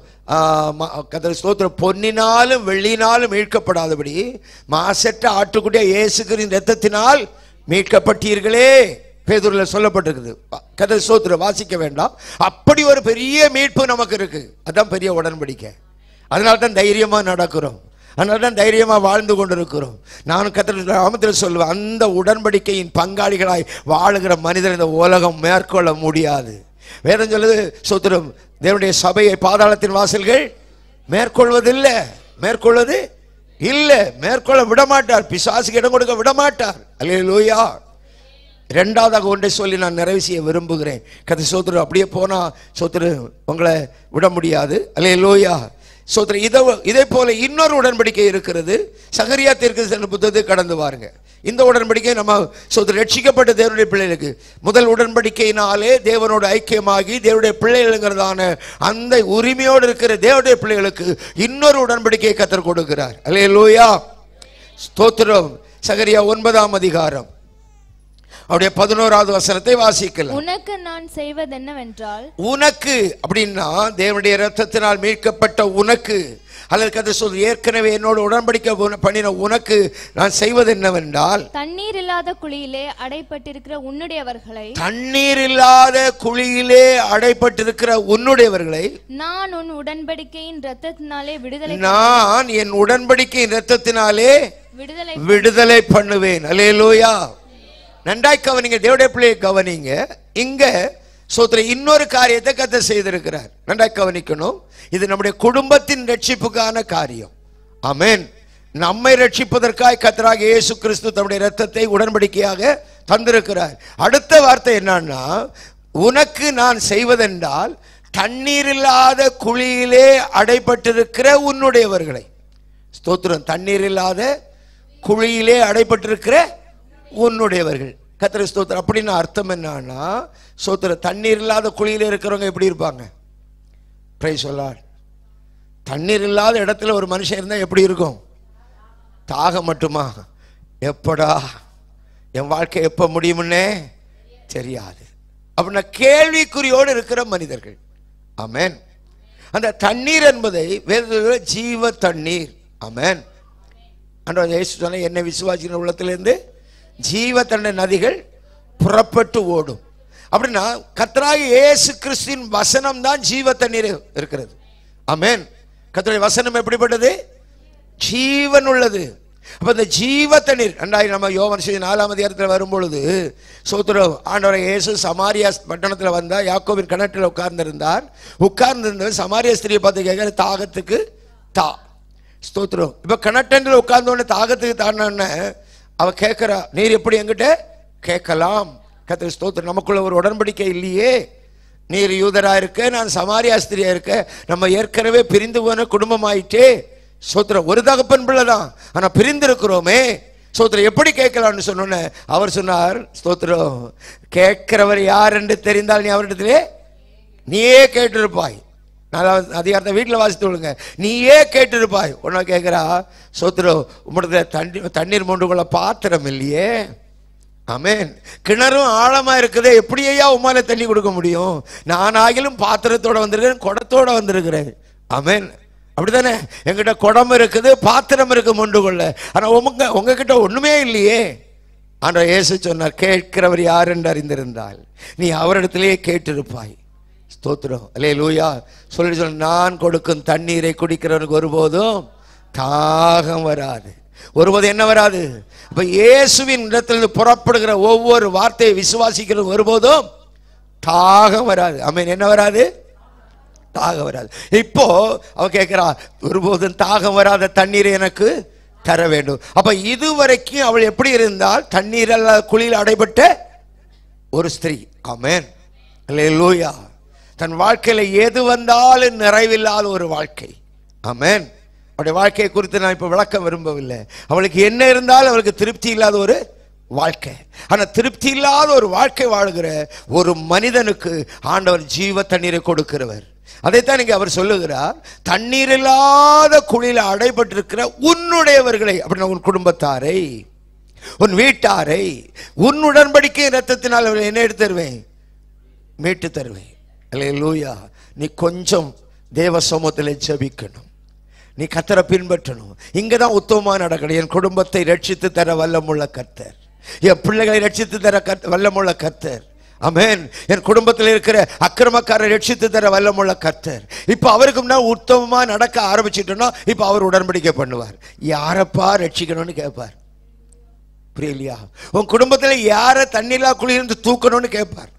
A: கத்திர ஸ்தோத்திரம் பொன்னினாலும் வெள்ளினாலும் மீட்கப்படாதபடி மாசற்ற ஆட்டுக்குட்டிய இயேசுக்கிறின் ரத்தத்தினால் மீட்கப்பட்டீர்களே பேதுருல சொல்லப்பட்டிருக்குது கதை சோத்திர வாசிக்க வேண்டாம் அப்படி ஒரு பெரிய மீட்பு நமக்கு இருக்கு அதான் பெரிய உடன்படிக்கை அதனால தான் தைரியமா நடக்கிறோம் அதனால தான் தைரியமா வாழ்ந்து கொண்டிருக்கிறோம் நான் கத்திர நாமத்தில் சொல்லுவேன் அந்த உடன்படிக்கையின் பங்காளிகளாய் வாழுகிற மனிதர் இந்த உலகம் மேற்கொள்ள முடியாது வேதம் சொல்லுது சோத்திரம் தேவனுடைய சபையை பாதாளத்தின் வாசல்கள் மேற்கொள்வதில்லை மேற்கொள்வது இல்லை மேற்கொள்ள விட மாட்டார் பிசாசுக்கு இடம் கொடுக்க விட மாட்டார் அல்லேலூயா ரெண்டாவதாக ஒன்றை சொல்லி நான் நிறைவு செய்ய விரும்புகிறேன் கதை சோத்திரம் அப்படியே போனா சோத்திரம் உங்களை விட முடியாது அல்லே லோயா சோத்திரம் இதை இதே போல இன்னொரு உடன்படிக்கை இருக்கிறது சகரியா தீர்க்கு சென்ற புத்தகத்தை கடந்து வாருங்க இந்த உடன்படிக்கை நம்ம சோத்திரம் ரட்சிக்கப்பட்ட தேவனுடைய பிள்ளைகளுக்கு முதல் உடன்படிக்கையினாலே தேவனோட ஐக்கியமாகி தேவனுடைய பிள்ளைகளுங்கிறதான அந்த உரிமையோடு இருக்கிற தேவனுடைய பிள்ளைகளுக்கு இன்னொரு உடன்படிக்கையை கத்தர் கொடுக்கிறார் அல்லே லோயா ஸ்தோத்திரம் சகரியா ஒன்பதாம் அதிகாரம் அவருடைய பதினோராவது வசனத்தை வாசிக்கலாம்
C: உனக்கு நான் செய்வதென்னவென்றால்
A: உனக்கு அப்படின்னா தேவனுடைய ரத்தத்தினால் மீட்கப்பட்ட உனக்கு அல்லது கதை சொல் ஏற்கனவே என்னோட உடன்படிக்கை உன- பண்ணின உனக்கு நான் செய்வது என்னவென்றால்
C: தண்ணீர் இல்லாத குழியிலே அடைப்பட்டிருக்கிற உன்னுடையவர்களை
A: தண்ணீர் இல்லாத குழியிலே அடைப்பட்டிருக்கிற உன்னுடையவர்களை
C: நான் உன் உடன்படிக்கையின் இரத்தத்தினாலே விடுதலை
A: நான் என் உடன்படிக்கையின் ரத்தத்தினாலே
C: விடுதலை
A: விடுதலை பண்ணுவேன் அல்லேலூயா நன்றாய் கவனிங்க தேவடைய பிள்ளையை கவனிங்க இங்க சோத்திர இன்னொரு காரியத்தை கத்த செய்திருக்கிறார் நன்றாய் கவனிக்கணும் இது நம்முடைய குடும்பத்தின் ரட்சிப்புக்கான காரியம் ஆமென் நம்மை ரட்சிப்பதற்காய் கத்தராக இயேசு கிறிஸ்து தம்முடைய ரத்தத்தை உடன்படிக்கையாக தந்திருக்கிறார் அடுத்த வார்த்தை என்னன்னா உனக்கு நான் செய்வதென்றால் தண்ணீர் இல்லாத குழியிலே அடைப்பட்டிருக்கிற உன்னுடையவர்களை ஸ்தோத்திரம் தண்ணீர் இல்லாத குழியிலே அடைப்பட்டிருக்கிற உன்னுடையவர்கள் கத்திர ஸ்தோத்திரம் அப்படின்னு அர்த்தம் என்னன்னா ஸ்தோத்திர தண்ணீர் இல்லாத குழியில் இருக்கிறவங்க எப்படி இருப்பாங்க ப்ரை சொல்லார் தண்ணீர் இல்லாத இடத்துல ஒரு மனுஷன் இருந்தால் எப்படி இருக்கும் தாகம் மட்டுமா எப்படா என் வாழ்க்கை எப்போ முடியும்னே தெரியாது அப்படின்னா கேள்விக்குறியோடு இருக்கிற மனிதர்கள் ஆமென் அந்த தண்ணீர் என்பதை வேதத்தில் ஜீவ தண்ணீர் ஆமென் ஆண்டவர் இயேசு சொன்ன என்னை விசுவாசிக்கிற உள்ளத்திலிருந்து ஜீவ தண்ணீர் நதிகள் புறப்பட்டு ஓடும் அப்படின்னா கர்த்தராகி இயேசு கிறிஸ்துவின் வசனம் தான் ஜீவ தண்ணீர் இருக்கிறது ஆமென் கர்த்தருடைய வசனம் எப்படிப்பட்டது ஜீவன் உள்ளது அப்ப இந்த ஜீவ தண்ணீர் ரெண்டாயிரம் நம்ம யோவன் செய்தி நாலாம் அதிகாரத்தில் வரும்பொழுது சோத்திரம் ஆண்டவரை இயேசு சமாரியா பட்டணத்தில் வந்தா யாக்கோவின் கிணற்றில் உட்கார்ந்திருந்தார் உட்கார்ந்திருந்தவர் சமாரியா ஸ்திரியை பார்த்து கேட்கிற தாகத்துக்கு தா ஸ்தோத்திரம் இப்ப கிணற்றண்டில் உட்கார்ந்த உடனே தாகத்துக்கு தானே அவ கேட்கிறா நீர் எப்படி என்கிட்ட கேட்கலாம் கத்திர ஸ்தோத்திரம் நமக்குள்ள ஒரு உடன்படிக்கை இல்லையே நீர் யூதரா இருக்க நான் சமாரியாஸ்திரியா இருக்க நம்ம ஏற்கனவே பிரிந்து போன குடும்பமாயிட்டே சோத்திரம் ஒரு தகப்பன் பிள்ளை தான் ஆனா பிரிந்திருக்கிறோமே சோத்திரம் எப்படி கேட்கலாம்னு சொன்னோன்னே அவர் சொன்னார் ஸ்தோத்திரம் கேட்கிறவர் யார் என்று தெரிந்தால் நீ அவரிடத்திலே நீயே கேட்டிருப்பாய் நாலாவது அதிகாரத்தை வீட்டில் வாசித்து விடுங்க நீயே கேட்டிருப்பாய் உன்ன கேட்குறா சோத்திரம் உம்முடைய தண்ணி தண்ணீர் மொண்டு கொள்ள பாத்திரம் இல்லையே ஆமென் கிணறும் ஆழமா இருக்குதே எப்படியா உமால தண்ணி கொடுக்க முடியும் நான் ஆகிலும் பாத்திரத்தோட வந்திருக்கிறேன் குடத்தோட வந்திருக்கிறேன் ஆமென் அப்படிதானே என்கிட்ட குடம் இருக்குது பாத்திரம் இருக்கு மொண்டு கொள்ள ஆனா உங்க உங்ககிட்ட ஒண்ணுமே இல்லையே ஆனா இயேசு சொன்னார் கேட்கிறவர் யார் என்று அறிந்திருந்தால் நீ அவரிடத்திலேயே கேட்டிருப்பாய் ஸ்தோத்திரம் அல்லே லூயா சொல்லி சொல்ல நான் கொடுக்கும் தண்ணீரை குடிக்கிறவனுக்கு ஒருபோதும் தாகம் வராது ஒருபோதும் என்ன வராது அப்ப இயேசுவின் இடத்திலிருந்து புறப்படுகிற ஒவ்வொரு வார்த்தையை விசுவாசிக்கிறது ஒருபோதும் தாகம் வராது அமீன் என்ன வராது தாகம் வராது இப்போ அவ கேட்கிறா ஒருபோதும் தாகம் வராத தண்ணீரை எனக்கு தர வேண்டும் அப்ப இதுவரைக்கும் அவள் எப்படி இருந்தால் தண்ணீர் அல்ல குழியில் அடைபட்ட ஒரு ஸ்திரீ ஆமென் அல்லேலூயா தன் வாழ்க்கையில எது வந்தாலும் நிறைவில்லாத ஒரு வாழ்க்கை ஆமென் அவருடைய வாழ்க்கையை குறித்து நான் இப்ப விளக்க விரும்பவில்லை அவளுக்கு என்ன இருந்தாலும் அவளுக்கு திருப்தி இல்லாத ஒரு வாழ்க்கை ஆனா திருப்தி இல்லாத ஒரு வாழ்க்கை வாழுகிற ஒரு மனிதனுக்கு ஆண்டவர் ஜீவ தண்ணீரை கொடுக்கிறவர் அதைத்தான் இங்க அவர் சொல்லுகிறார் தண்ணீர் இல்லாத குழியில அடைபட்டிருக்கிற உன்னுடையவர்களை அப்படின்னா உன் குடும்பத்தாரை உன் வீட்டாரை உன் உடன்படிக்கை ரத்தத்தினால் அவர்களை என்ன எடுத்து தருவேன் மீட்டு தருவேன் அல்லேலூயா நீ கொஞ்சம் தேவ சமூகத்தில் ஜெபிக்கணும் நீ கத்தரை பின்பற்றணும் இங்க தான் உத்தமமா நடக்கணும் என் குடும்பத்தை ரட்சித்து தர வல்லமுள்ள கர்த்தர் என் பிள்ளைகளை ரட்சித்து தர கர்த்த- வல்லமுள்ள கர்த்தர் அமேன் என் குடும்பத்தில் இருக்கிற அக்கிரமக்காரரை ரட்சித்து தர வல்லமுள்ள கர்த்தர் இப்போ அவருக்கு முன்னா உத்தமமா நடக்க ஆரம்பிச்சிட்டோம்னா இப்போ அவர் உடன்படிக்கை பண்ணுவார் யாரப்பா ரட்சிக்கணும்னு கேட்பார் புரியலையா உன் குடும்பத்தில் யாரை தண்ணிலா குளிர்ந்து தூக்கணும்னு கேட்பார்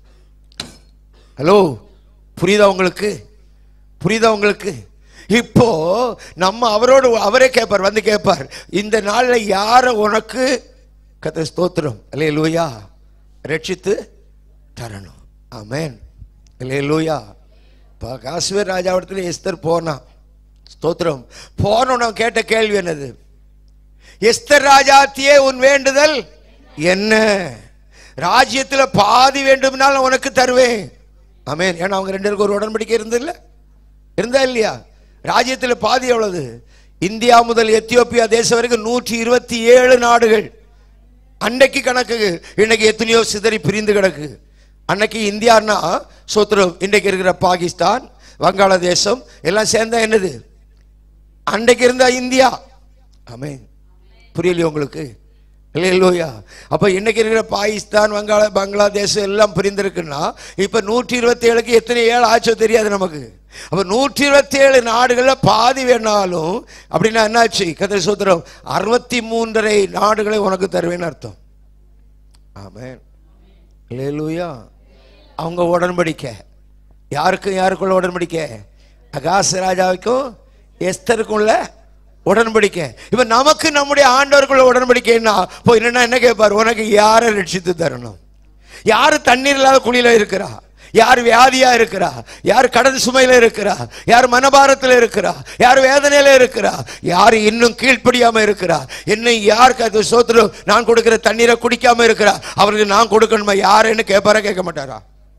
A: ஹலோ புரியுதா உங்களுக்கு புரியுதா உங்களுக்கு இப்போ நம்ம அவரோடு அவரே கேட்பார் வந்து கேட்பார் இந்த நாள்ல யாரை உனக்கு கத்த ஸ்தோத்திரம் இல்லையே லூயா ரட்சித்து தரணும் ஆமென் இல்லையே லூயா இப்போ காசுவேர் ராஜாவிடத்தில் எஸ்தர் போனான் ஸ்தோத்திரம் போனோன்னு அவன் கேட்ட கேள்வி என்னது எஸ்தர் ராஜாத்தியே உன் வேண்டுதல் என்ன ராஜ்யத்துல பாதி வேண்டும்னாலும் உனக்கு தருவேன் ஆமென் ஏன்னா அவங்க ரெண்டு பேருக்கு ஒரு உடன்படிக்கை இருந்தில்ல இருந்தா இல்லையா ராஜ்யத்துல பாதி எவ்வளவு இந்தியா முதல் எத்தியோப்பியா தேசம் வரைக்கும் நூற்றி இருபத்தி ஏழு நாடுகள் அன்னைக்கு கணக்கு இன்னைக்கு எத்தனையோ சிதறி பிரிந்து கிடக்கு அன்னைக்கு இந்தியான்னா சோத்திரம் இன்றைக்கு இருக்கிற பாகிஸ்தான் வங்காளதேசம் எல்லாம் சேர்ந்தா என்னது அன்றைக்கு இருந்தா இந்தியா ஆமென் புரியலையா உங்களுக்கு இல்லையா அப்ப இன்னைக்கு இருக்கிற பாகிஸ்தான் வங்காள பங்களாதேஷ் எல்லாம் பிரிந்திருக்குன்னா இப்ப நூற்றி இருபத்தி ஏழுக்கு எத்தனை ஏழு ஆச்சோ தெரியாது நமக்கு அப்ப நூற்றி இருபத்தி ஏழு நாடுகள்ல பாதி வேணாலும் அப்படின்னா என்னாச்சு கதை சூத்திரம் அறுபத்தி மூன்றரை நாடுகளை உனக்கு தருவேன்னு அர்த்தம் ஆமென் இல்லையா அவங்க உடன்படிக்கை யாருக்கும் யாருக்குள்ள உடன்படிக்கை அகாச ராஜாவுக்கும் எஸ்தருக்குள்ள உடன்படிக்கை இப்ப நமக்கு நம்முடைய ஆண்டவருக்குள்ள உடன்படிக்கைன்னா போய் என்னன்னா என்ன கேட்பார் உனக்கு யாரை ரட்சித்து தரணும் யாரு தண்ணீர் இல்லாத குழியில இருக்கிறா யார் வியாதியா இருக்கிறா யார் கடன் சுமையில இருக்கிறா யார் மனபாரத்தில் இருக்கிறா யார் வேதனையில இருக்கிறா யார் இன்னும் கீழ்ப்படியாம இருக்கிறா இன்னும் யார் கத்து சோத்திரம் நான் கொடுக்கிற தண்ணீரை குடிக்காம இருக்கிறா அவருக்கு நான் கொடுக்கணுமா யாருன்னு கேட்பாரா கேட்க மாட்டாரா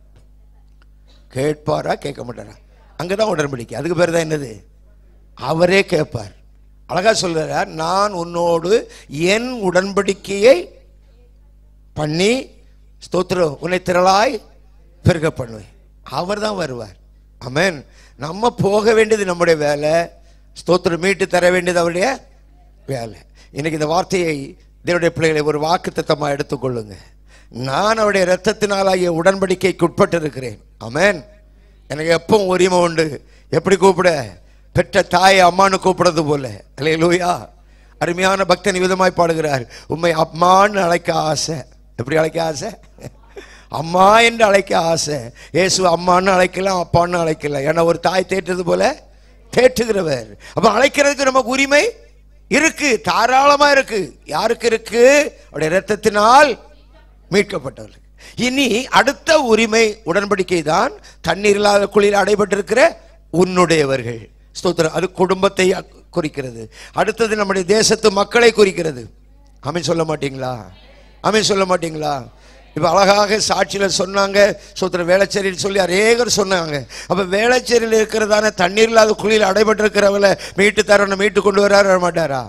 A: கேட்பாரா கேட்க மாட்டாரா அங்கதான் உடன்படிக்கை அதுக்கு பேர் தான் என்னது அவரே கேட்பார் அழகா சொல்றார் நான் உன்னோடு என் உடன்படிக்கையை பண்ணி ஸ்தோத்திரம் உன்னை திரளாய் பெருக பண்ணுவேன் அவர் தான் வருவார் ஆமென் நம்ம போக வேண்டியது நம்முடைய வேலை ஸ்தோத்திரம் மீட்டு தர வேண்டியது அவருடைய வேலை இன்னைக்கு இந்த வார்த்தையை தேவனுடைய பிள்ளைகளை ஒரு வாக்கு தத்தமாக எடுத்துக்கொள்ளுங்க நான் அவருடைய இரத்தத்தினாலாகிய உடன்படிக்கைக்கு உட்பட்டு இருக்கிறேன் ஆமென் எனக்கு எப்பவும் உரிமை உண்டு எப்படி கூப்பிட பெற்ற தாயை அம்மான்னு கூப்பிடுறது போல அல்லே லூயா அருமையான பக்தன் விதமாய் பாடுகிறார் உண்மை அம்மான்னு அழைக்க ஆசை எப்படி அழைக்க ஆசை அம்மா என்று அழைக்க ஆசை இயேசு அம்மான்னு அழைக்கலாம் அப்பான்னு அழைக்கலாம் ஏன்னா ஒரு தாய் தேற்றுறது போல தேற்றுகிறவர் அப்ப அழைக்கிறதுக்கு நமக்கு உரிமை இருக்கு தாராளமா இருக்கு யாருக்கு இருக்கு அவருடைய இரத்தத்தினால் மீட்கப்பட்டவர்களுக்கு இனி அடுத்த உரிமை உடன்படிக்கை தான் தண்ணீர் இல்லாத குழியில் அடைபட்டிருக்கிற உன்னுடையவர்கள் ஸ்தோத்திரம் அது குடும்பத்தை குறிக்கிறது அடுத்தது நம்முடைய தேசத்து மக்களை குறிக்கிறது அமீன் சொல்ல மாட்டீங்களா அமீன் சொல்ல மாட்டீங்களா இப்ப அழகாக சாட்சியில சொன்னாங்க சோத்திர வேளச்சேரியில் சொல்லி அநேகர் சொன்னாங்க அப்ப வேளச்சேரியில் இருக்கிறதான தண்ணீர் இல்லாத குழியில் அடைபட்டிருக்கிறவளை மீட்டு தரணும் மீட்டு கொண்டு வராரு வர மாட்டாரா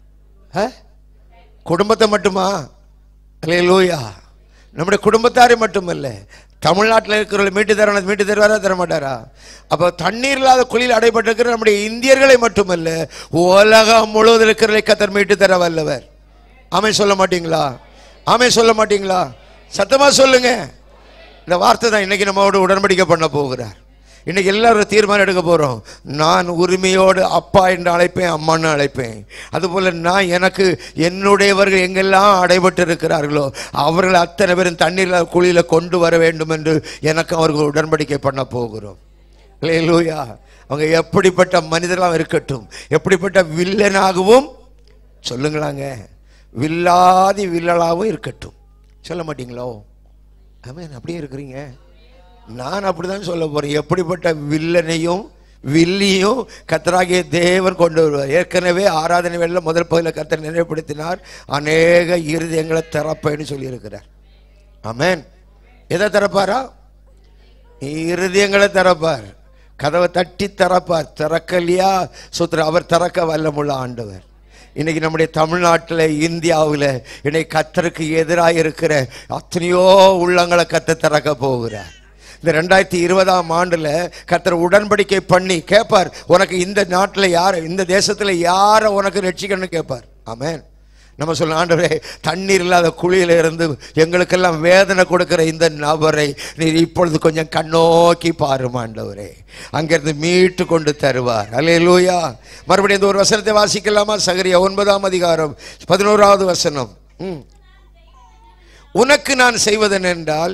A: ஆ? குடும்பத்தை மட்டுமா அல்லேலூயா நம்முடைய குடும்பத்தாரை மட்டுமல்ல தமிழ்நாட்டில் இருக்கிறவர்கள் மீட்டு தரணும் மீட்டு தருவாரா தர மாட்டாரா அப்போ தண்ணீர் இல்லாத குழியில் அடைபட்டிருக்கிற நம்முடைய இந்தியர்களை மட்டுமல்ல உலகம் முழுவதும் இருக்கிறவர்களை கத்தர் மீட்டு தர வல்லவர் ஆமை சொல்ல மாட்டீங்களா ஆமை சொல்ல மாட்டீங்களா சத்தமா சொல்லுங்க இந்த வார்த்தை தான் இன்னைக்கு நம்மோட உடன்படிக்கை பண்ண போகிறார் இன்னைக்கு எல்லாரும் தீர்மானம் எடுக்க போறோம் நான் உரிமையோடு அப்பா என்று அழைப்பேன் அம்மான்னு அழைப்பேன் அதுபோல நான் எனக்கு என்னுடையவர்கள் எங்கெல்லாம் அடைபட்டு இருக்கிறார்களோ அவர்கள் அத்தனை பேரும் தண்ணீரில் குழியில கொண்டு வர வேண்டும் என்று எனக்கு அவர்கள் உடன்படிக்கை பண்ண போகிறோம் லூயா அவங்க எப்படிப்பட்ட மனிதர்களாக இருக்கட்டும் எப்படிப்பட்ட வில்லனாகவும் சொல்லுங்களாங்க வில்லாதி வில்லலாகவும் இருக்கட்டும் சொல்ல மாட்டீங்களோ ஆமாம் அப்படியே இருக்கிறீங்க நான் அப்படிதான் சொல்ல போறேன் எப்படிப்பட்ட வில்லனையும் வில்லியும் கத்தராகிய தேவன் கொண்டு வருவார் ஏற்கனவே ஆராதனை வேளையில முதல் பகுதியில் கத்தர் நினைவுபடுத்தினார் அநேக இருதயங்களை திறப்பேன்னு சொல்லியிருக்கிறார் ஆமென் எதை திறப்பாரா இருதயங்களை திறப்பார் கதவை தட்டி திறப்பார் திறக்கலையா சுத்திர அவர் திறக்க வல்லமுள்ள ஆண்டவர் இன்னைக்கு நம்முடைய தமிழ்நாட்டில் இந்தியாவில் இன்னைக்கு கத்தருக்கு எதிராக இருக்கிற அத்தனையோ உள்ளங்களை கத்த திறக்க போகிறார் இந்த ரெண்டாயிரத்தி இருபதாம் ஆண்டுல கத்தர் உடன்படிக்கை பண்ணி கேட்பார் உனக்கு இந்த நாட்டில் யார் இந்த தேசத்தில் யாரை உனக்கு ரட்சிக்கணும்னு கேட்பார் ஆமென் நம்ம சொல்ல ஆண்டவரே தண்ணீர் இல்லாத குழியில இருந்து எங்களுக்கெல்லாம் வேதனை கொடுக்கிற இந்த நபரை நீர் இப்பொழுது கொஞ்சம் கண்ணோக்கி பாரும் ஆண்டவரே அங்கிருந்து மீட்டு கொண்டு தருவார் அல்லே லூயா மறுபடியும் இந்த ஒரு வசனத்தை வாசிக்கலாமா சகரியா ஒன்பதாம் அதிகாரம் பதினோராவது வசனம் ம். உனக்கு நான் செய்வதன் என்றால்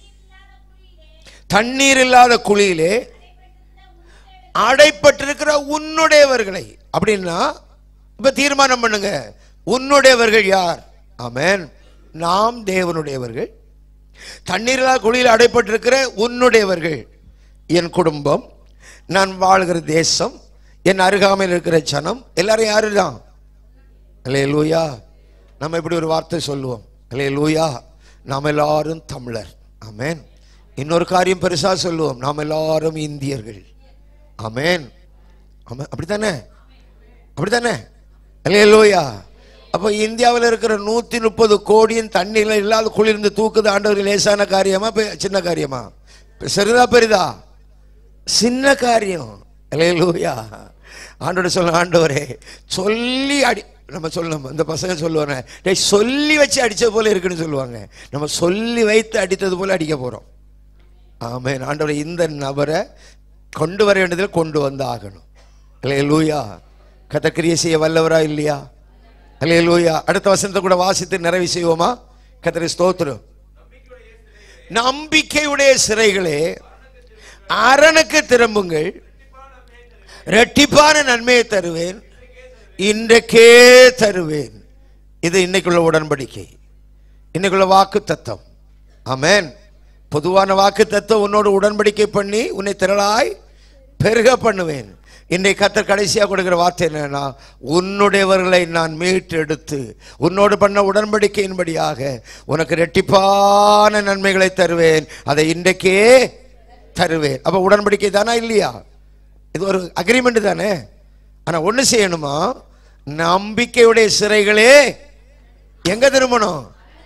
A: தண்ணீர் இல்லாத குழியிலே அடைப்பட்டிருக்கிற உன்னுடையவர்களை அப்படின்னா இப்ப தீர்மானம் பண்ணுங்க உன்னுடையவர்கள் யார் ஆமென் நாம் தேவனுடையவர்கள் தண்ணீரில்லா குழியில் அடைப்பட்டிருக்கிற உன்னுடையவர்கள் என் குடும்பம் நான் வாழ்கிற தேசம் என் அருகாமையில் இருக்கிற ஜனம் எல்லாரும் யாரு தான் அலே லூயா நம்ம இப்படி ஒரு வார்த்தை சொல்லுவோம் அலே லூயா நாம் எல்லாரும் தமிழர் ஆமென் இன்னொரு காரியம் பெருசா சொல்லுவோம் நாம் எல்லாரும் இந்தியர்கள் ஆமென் ஆமென் அப்படித்தானே அப்படித்தானே அல்லே லூயா அப்போ இந்தியாவில் இருக்கிற நூற்றி முப்பது கோடியின் தண்ணியில் இல்லாத குளிர்ந்து தூக்குது ஆண்டவர் லேசான காரியமா பெ- சின்ன காரியமா பெ- சிறிதா பெரிதா சின்ன காரியம் அல்லேலூயா ஆண்டோட சொல்ல ஆண்டவரே சொல்லி அடி நம்ம சொல்லணும் இந்த பசங்க சொல்லுவாங்க டேய் சொல்லி வச்சு அடிச்சது போல இருக்குன்னு சொல்லுவாங்க நம்ம சொல்லி வைத்து அடித்தது போல அடிக்க போறோம் ஆமென் ஆண்டவரே இந்த நபரை கொண்டு வர வேண்டியதில் கொண்டு வந்து ஆகணும் அல்லேலூயா கத்தக்கிரிய செய்ய வல்லவரா இல்லையா அல்லேலூயா அடுத்த வசனத்தை கூட வாசித்து நிறைவு செய்வோமா கத்தரை ஸ்தோத்திரம் நம்பிக்கையுடைய சிறைகளே அரணுக்கு திரும்புங்கள் ரெட்டிப்பான நன்மையை தருவேன் இன்றைக்கே தருவேன் இது இன்னைக்குள்ள உடன்படிக்கை இன்னைக்குள்ள வாக்கு தத்தம் ஆமென் பொதுவான வாக்கு தத்துவம் உன்னோடு உடன்படிக்கை பண்ணி உன்னை திரளாய் பெருக பண்ணுவேன் இன்றைக்கு கத்தர் கடைசியாக கொடுக்கிற வார்த்தை என்னன்னா உன்னுடையவர்களை நான் மீட்டெடுத்து உன்னோடு பண்ண உடன்படிக்கையின்படியாக உனக்கு ரெட்டிப்பான நன்மைகளை தருவேன் அதை இன்றைக்கே தருவேன் அப்ப உடன்படிக்கை தானா இல்லையா இது ஒரு அக்ரிமெண்ட் தானே ஆனா ஒண்ணு செய்யணுமா நம்பிக்கையுடைய சிறைகளே எங்க திரும்பணும்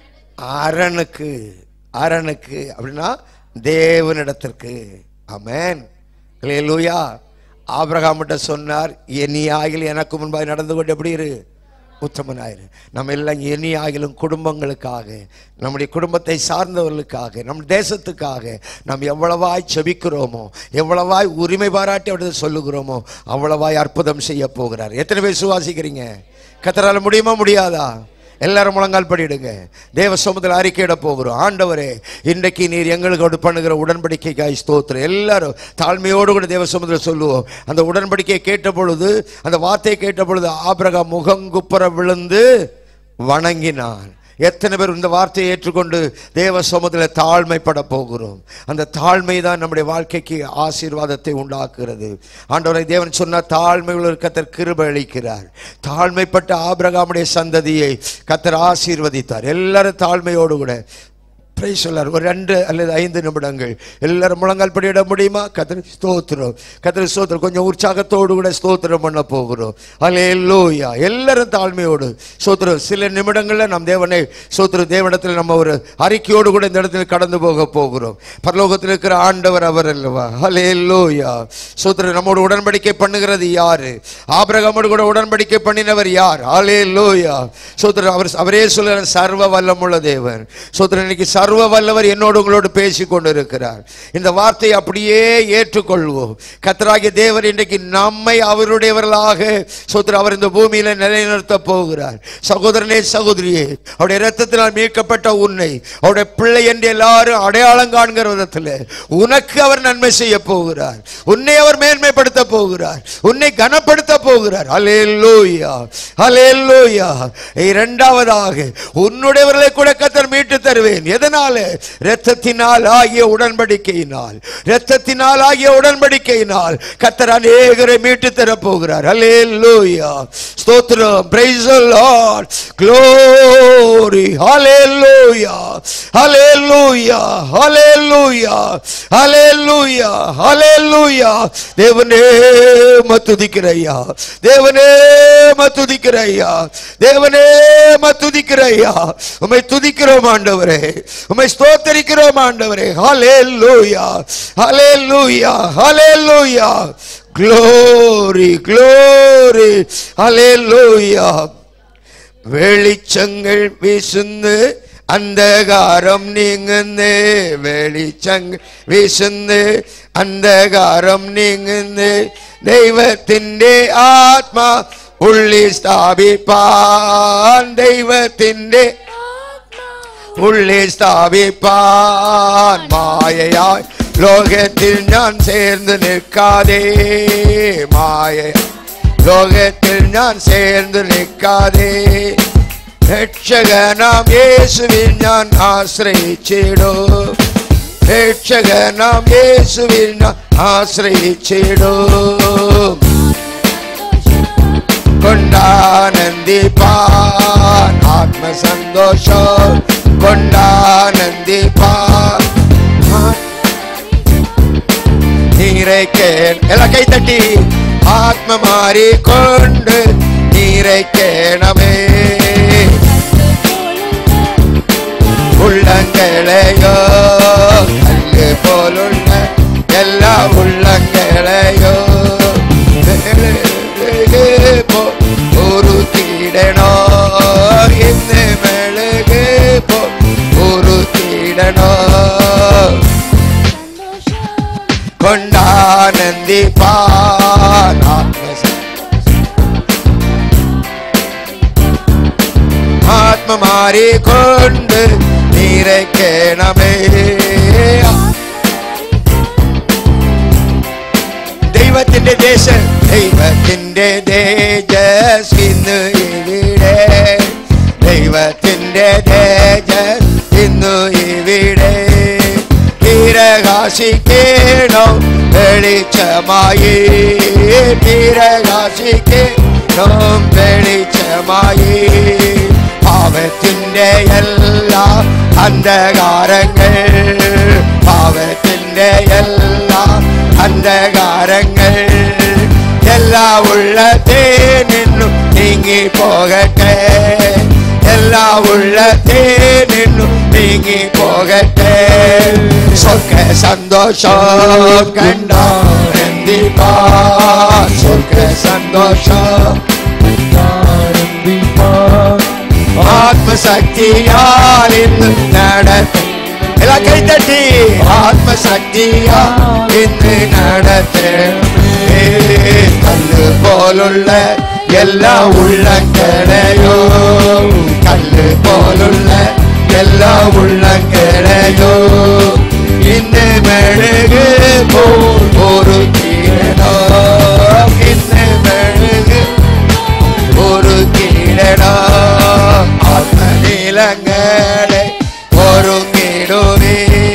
A: அரணுக்கு அரணுக்கு அப்படின்னா தேவனிடத்திற்கு ஆமென் லூயா ஆபிரகாமிட்ட சொன்னார் எண்ணி ஆகில் எனக்கு முன்பாக நடந்து கொண்டு எப்படி இரு உத்தமனாயிரு நம்ம எல்லாம் எண்ணி ஆகிலும் குடும்பங்களுக்காக நம்முடைய குடும்பத்தை சார்ந்தவர்களுக்காக நம் தேசத்துக்காக நாம் எவ்வளவாய் செபிக்கிறோமோ எவ்வளவாய் உரிமை பாராட்டி அவரது சொல்லுகிறோமோ அவ்வளவாய் அற்புதம் செய்ய போகிறார் எத்தனை பேர் சுவாசிக்கிறீங்க கத்தரால முடியுமா முடியாதா எல்லாரும் முழங்கால் படிடுங்க தேவ சமுதிர அறிக்கையிட போகிறோம் ஆண்டவரே இன்றைக்கு நீர் எங்களுக்கு பண்ணுகிற உடன்படிக்கைக்காய் ஸ்தோத்திரம் எல்லாரும் தாழ்மையோடு கூட தேவ சமுதிர சொல்லுவோம் அந்த உடன்படிக்கையை கேட்ட பொழுது அந்த வார்த்தையை கேட்ட பொழுது ஆபிரகாம் முகங்குப்புற விழுந்து வணங்கினான் எத்தனை பேர் இந்த வார்த்தையை ஏற்றுக்கொண்டு தேவ சமுதிர தாழ்மைப்பட போகிறோம் அந்த தாழ்மை தான் நம்முடைய வாழ்க்கைக்கு ஆசீர்வாதத்தை உண்டாக்குகிறது ஆண்டவரை தேவன் சொன்ன தாழ்மை உள்ள கத்தர் கிருபை அளிக்கிறார் தாழ்மைப்பட்ட ஆபிரகாமுடைய சந்ததியை கத்தர் ஆசீர்வதித்தார் எல்லாரும் தாழ்மையோடு கூட பிரைஸ் சொல்லார் ஒரு ரெண்டு அல்லது ஐந்து நிமிடங்கள் எல்லாரும் முழங்கால் படியிட முடியுமா கத்திரி ஸ்தோத்திரம் கத்திரி ஸ்தோத்திரம் கொஞ்சம் உற்சாகத்தோடு கூட ஸ்தோத்திரம் பண்ண போகிறோம் அலே லோயா எல்லாரும் தாழ்மையோடு ஸ்தோத்திரம் சில நிமிடங்களில் நம் தேவனை ஸ்தோத்திரம் தேவனிடத்தில் நம்ம ஒரு அறிக்கையோடு கூட இந்த இடத்துல கடந்து போக போகிறோம் பரலோகத்தில் இருக்கிற ஆண்டவர் அவர் அல்லவா அலே லோயா ஸ்தோத்திரம் நம்மோடு உடன்படிக்கை பண்ணுகிறது யாரு ஆபிரகாமோடு கூட உடன்படிக்கை பண்ணினவர் யார் அலே லோயா ஸ்தோத்திரம் அவர் அவரே சொல்லுற சர்வ வல்லமுள்ள தேவன் ஸ்தோத்திரம் இன்னைக்கு சர்வ வல்லவர் என்னோடு உங்களோடு பேசி கொண்டிருக்கிறார் இந்த வார்த்தையை அப்படியே ஏற்றுக்கொள்வோம் கத்தராகிய தேவர் இன்றைக்கு நம்மை அவருடையவர்களாக ஸ்தோத்திரம் அவர் இந்த பூமியில நிலைநிறுத்த போகிறார் சகோதரனே சகோதரியே அவருடைய இரத்தத்தினால் மீட்கப்பட்ட உன்னை அவருடைய பிள்ளை என்று எல்லாரும் அடையாளம் காண்கிற விதத்தில் உனக்கு அவர் நன்மை செய்ய போகிறார் உன்னை அவர் மேன்மைப்படுத்த போகிறார் உன்னை கனப்படுத்த போகிறார் அலேலூயா அலேலூயா இரண்டாவதாக உன்னுடையவர்களை கூட கத்தர் மீட்டு தருவேன் எதனால இரத்தத்தினால் ஆகிய உடன்படிக்கையினால் இரத்தத்தினால் ஆகிய உடன்படிக்கையினால் கத்தர் அநேகரை மீட்டு தர போகிறார் அலேலூயா ஸ்தோத்திரம் praise the lord glory hallelujah hallelujah hallelujah hallelujah hallelujah தேவனே மத்துதிக்கிறையா தேவனே மத்துதிக்கிறையா தேவனே மத்துதிக்கிறையா உம்மை துதிக்கிறோம் ஆண்டவரே உம்மை ஸ்தோத்தரிக்கிறோம் ஆண்டவரே ஹalleluya ஹalleluya ஹalleluya glory glory hallelujah வெளிச்சங்கள் வீசுந்து അന്ധകാരം നീങ്ങുന്നേ വെളിച്ചങ്ങൾ വീശുന്ന് അന്ധകാരം നീങ്ങുന്ന് ദൈവത്തിൻ്റെ ആത്മാ ഉള്ളി സ്ഥാപിപ്പാൻ ദൈവത്തിൻ്റെ ഉള്ളി സ്ഥാപിപ്പാൻ മായയായി ലോകത്തിൽ ഞാൻ ചേർന്ന് നിൽക്കാതെ മായ ലോകത്തിൽ ഞാൻ ചേർന്ന് നിൽക്കാതെ രക്ഷകനാം യേശുവിൽ ഞാൻ ആശ്രയിച്ചിടൂ രക്ഷകനാം യേശുവിൽ ഞാൻ ആശ്രയിച്ചിടൂ കൊണ്ടാനന്ദിപ്പാൻ ആത്മസന്തോഷം കൊണ്ടാനന്ദിപ്പാൻ നീരയ്ക്കേൻ എല്ലാ കൈത്തട്ടി ആത്മ മാറിക്കൊണ്ട് നീരയ്ക്കേണമേ ഉള്ളങ്ങളെയോ കല്ല് പോലുള്ള എല്ലാ ഉള്ളങ്ങളെയോ ഒരു തീടണോ ഇന്ന് മെഴുക് പോ ഒരു തീടണോ കൊണ്ടാനന്ദിപ്പാൻ ആത്മസ ആത്മ മാറിക്കൊണ്ട് നിറയ്ക്കണമേ ദൈവത്തിന്റെ ദേശം ദൈവത്തിന്റെ തേജസ് ഇന്ന് ഇവിടെ ദൈവത്തിന്റെ തേജസ് ഇന്ന് ഇവിടെ പ്രകാശിക്കണം വെളിച്ചമായി പ്രകാശിക്കണം വെളിച്ചമായി പാവത്തിന്റെ എല്ലാ അന്ധകാരങ്ങൾ പാവത്തിന്റെ എല്ലാ അന്ധകാരങ്ങൾ എല്ലാ ഉള്ളത്തെ നിന്നും നീങ്ങി പോകട്ടെ എല്ലാ ഉള്ളത്തെ നിന്നും നീങ്ങി പോകട്ടെ സ്വർഗ സന്തോഷം കണ്ടാനന്ദിപ്പാ സ്വർഗ സന്തോഷം ആത്മശക്തിയാൽ ഇന്ന് നടത്തും എല്ലാ കൈത്തട്ടി ആത്മശക്തിയാ ഇന്ന് നടത്തേ കല്ല് പോലുള്ള എല്ലാ ഉള്ളങ്ങളെയോ കല്ല് പോലുള്ള എല്ലാ ഉള്ളങ്ങളെയോ ഇന്ന് മെഴുക് പോ ഒരു കീഴോ ഇന്ന് മെഴുക് ഒരു കീഴടോ ആത്മനീലങ്ങളെ ഒരു കീടുവേ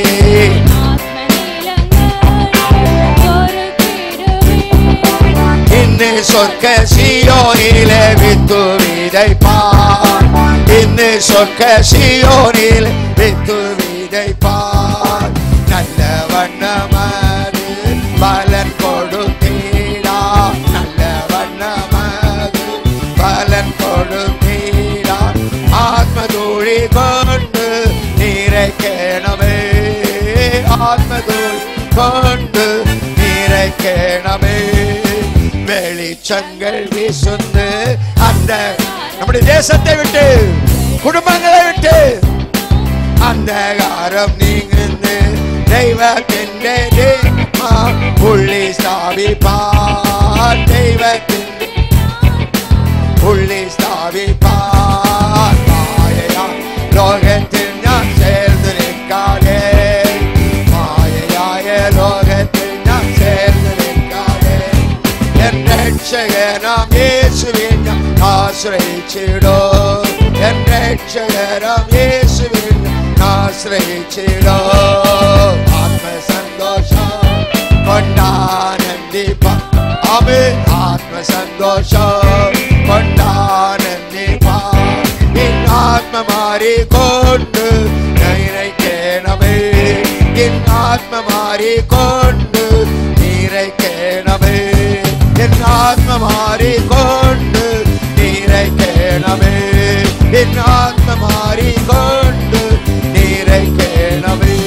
A: ഇന്ന് സ്വർഗ സിയോനിലെ വിത്തു വിതയ്പ്പാൻ ഇന്ന് സ്വർഗ സിയോനിലെ വിത്തു വിതയ്പ്പാൻ നല്ല വണ്ണമത് ബലൻ കൊടുത്തീടാ നല്ല വണ്ണമത് ബലൻ കൊടുത്തീടാ ആത്മതൂഴി കൊണ്ട് നിറയ്ക്കണമേ ആത്മതൂഴി കൊണ്ട് നിറയ്ക്കണമേ வெளிச்சங்கள் வீசுந்து அந்த நம்முடைய தேசத்தை விட்டு குடும்பங்களை விட்டு அந்தகாரம் நீங்குந்து தெய்வத்திൻ്റെ പുള്ളി സ്ഥാപിപ്പാൻ ദൈവത്തിൻ്റെ പുള്ളി സ്ഥാപിപ്പാൻ മായയാ ലോകത്തിൽ ഞാൻ ചേർന്ന് നിൽക്കാതെ മായയായ ലോകത്തിൽ ഞാൻ ചേർന്ന് നിൽക്കാതെ എൻ രക്ഷകനാം യേശുവിൻ ഞാൻ ആശ്രയിച്ചിടോ എൻ രക്ഷകനാം യേശുവിൻ ഞാൻ ആശ്രയിച്ചിടോ ആത്മസന്തോഷം കൊണ്ടാനന്ദിപ്പ അവേ ആത്മസന്തോഷം കൊണ്ടാനന്ദിപ്പ എൻ ആത്മമാരി കൊണ്ട് നിറയ്ക്കണമേ എൻ ആത്മമാരി കൊണ്ട് നിറയ്ക്കണമേ എൻ ആത്മമാരി കൊണ്ട് നിറയ്ക്കണമേ എൻ ആത്മമാരി കൊണ്ട് നിറയ്ക്കണമേ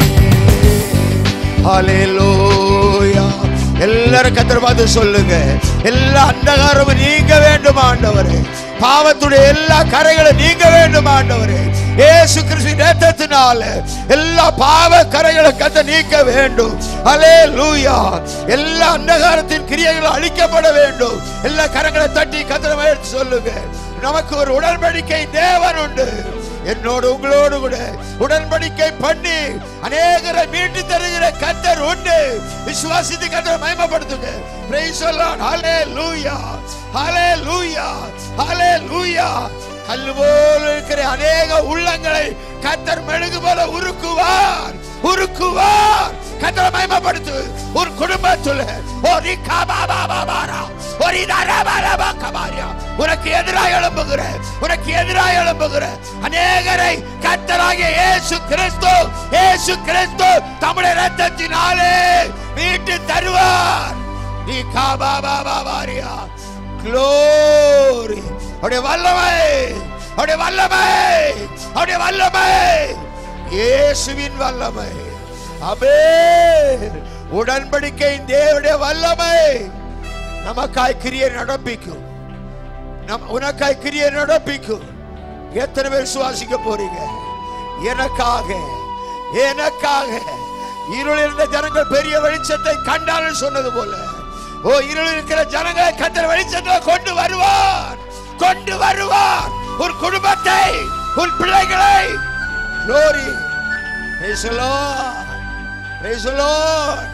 A: ஹalleluya எல்லாரும் கத்தர் பார்த்து சொல்லுங்க எல்லா அந்தகாரமும் நீங்க வேண்டும் ஆண்டவரே பாவத்துடைய எல்லா கரைகளும் நீங்க வேண்டும் ஆண்டவரே இயேசு கிறிஸ்து நேத்தத்தினால எல்லா பாவ கரைகளை கத்த நீக்க வேண்டும் ஹalleluya எல்லா அந்தகாரத்தின் கிரியைகள் அழிக்கப்பட வேண்டும் எல்லா கரங்களை தட்டி கத்தரை எடுத்து சொல்லுங்க நமக்கு ஒரு உடன்படிக்கை தேவன் உண்டு என்னோடு உங்களோடு கூட உடன்படிக்கை பண்ணி அநேகரை மீட்டு தருகிற கத்தர் உண்டு விசுவாசித்து கத்தரை மயமப்படுத்துங்க Praise the Lord. Hallelujah. Hallelujah. Hallelujah. கல்லு போல இருக்கிற அநேக உள்ளங்களை கத்தர் மெழுகு போல உருக்குவார் உருக்குவார் கத்தரை மயமப்படுத்து ஒரு குடும்பத்துல ஒரு கபாபாபாரா ஒரு இதரபரபா கபாரியா உனக்கு எதிராக எழும்புகிற உனக்கு எதிராக எழும்புகிற அநேகரை கத்தராகிய இயேசு கிறிஸ்து இயேசு கிறிஸ்து தம்முடைய ரத்தத்தினாலே மீட்டு தருவார் நீ காபாபாபாரியா க்ளோரி அவருடைய வல்லமை அவருடைய வல்லமை அவருடைய வல்லமை இயேசுவின் வல்லமை அபே உடன்படிக்கையின் தேவனுடைய வல்லமை நமக்காய் கிரியை நடப்பிக்கும் நம் உனக்காய் கிரியை நடப்பிக்கும் எத்தனை பேர் சுவாசிக்க போறீங்க எனக்காக எனக்காக இருள் இருந்த ஜனங்கள் பெரிய வெளிச்சத்தை கண்டாலும் சொன்னது போல ஓ இருள் இருக்கிற ஜனங்களை கத்தர் வெளிச்சத்தை கொண்டு வருவார் கொண்டு வருவார் ஒரு குடும்பத்தை ஒரு பிள்ளைகளை glory praise the lord praise the lord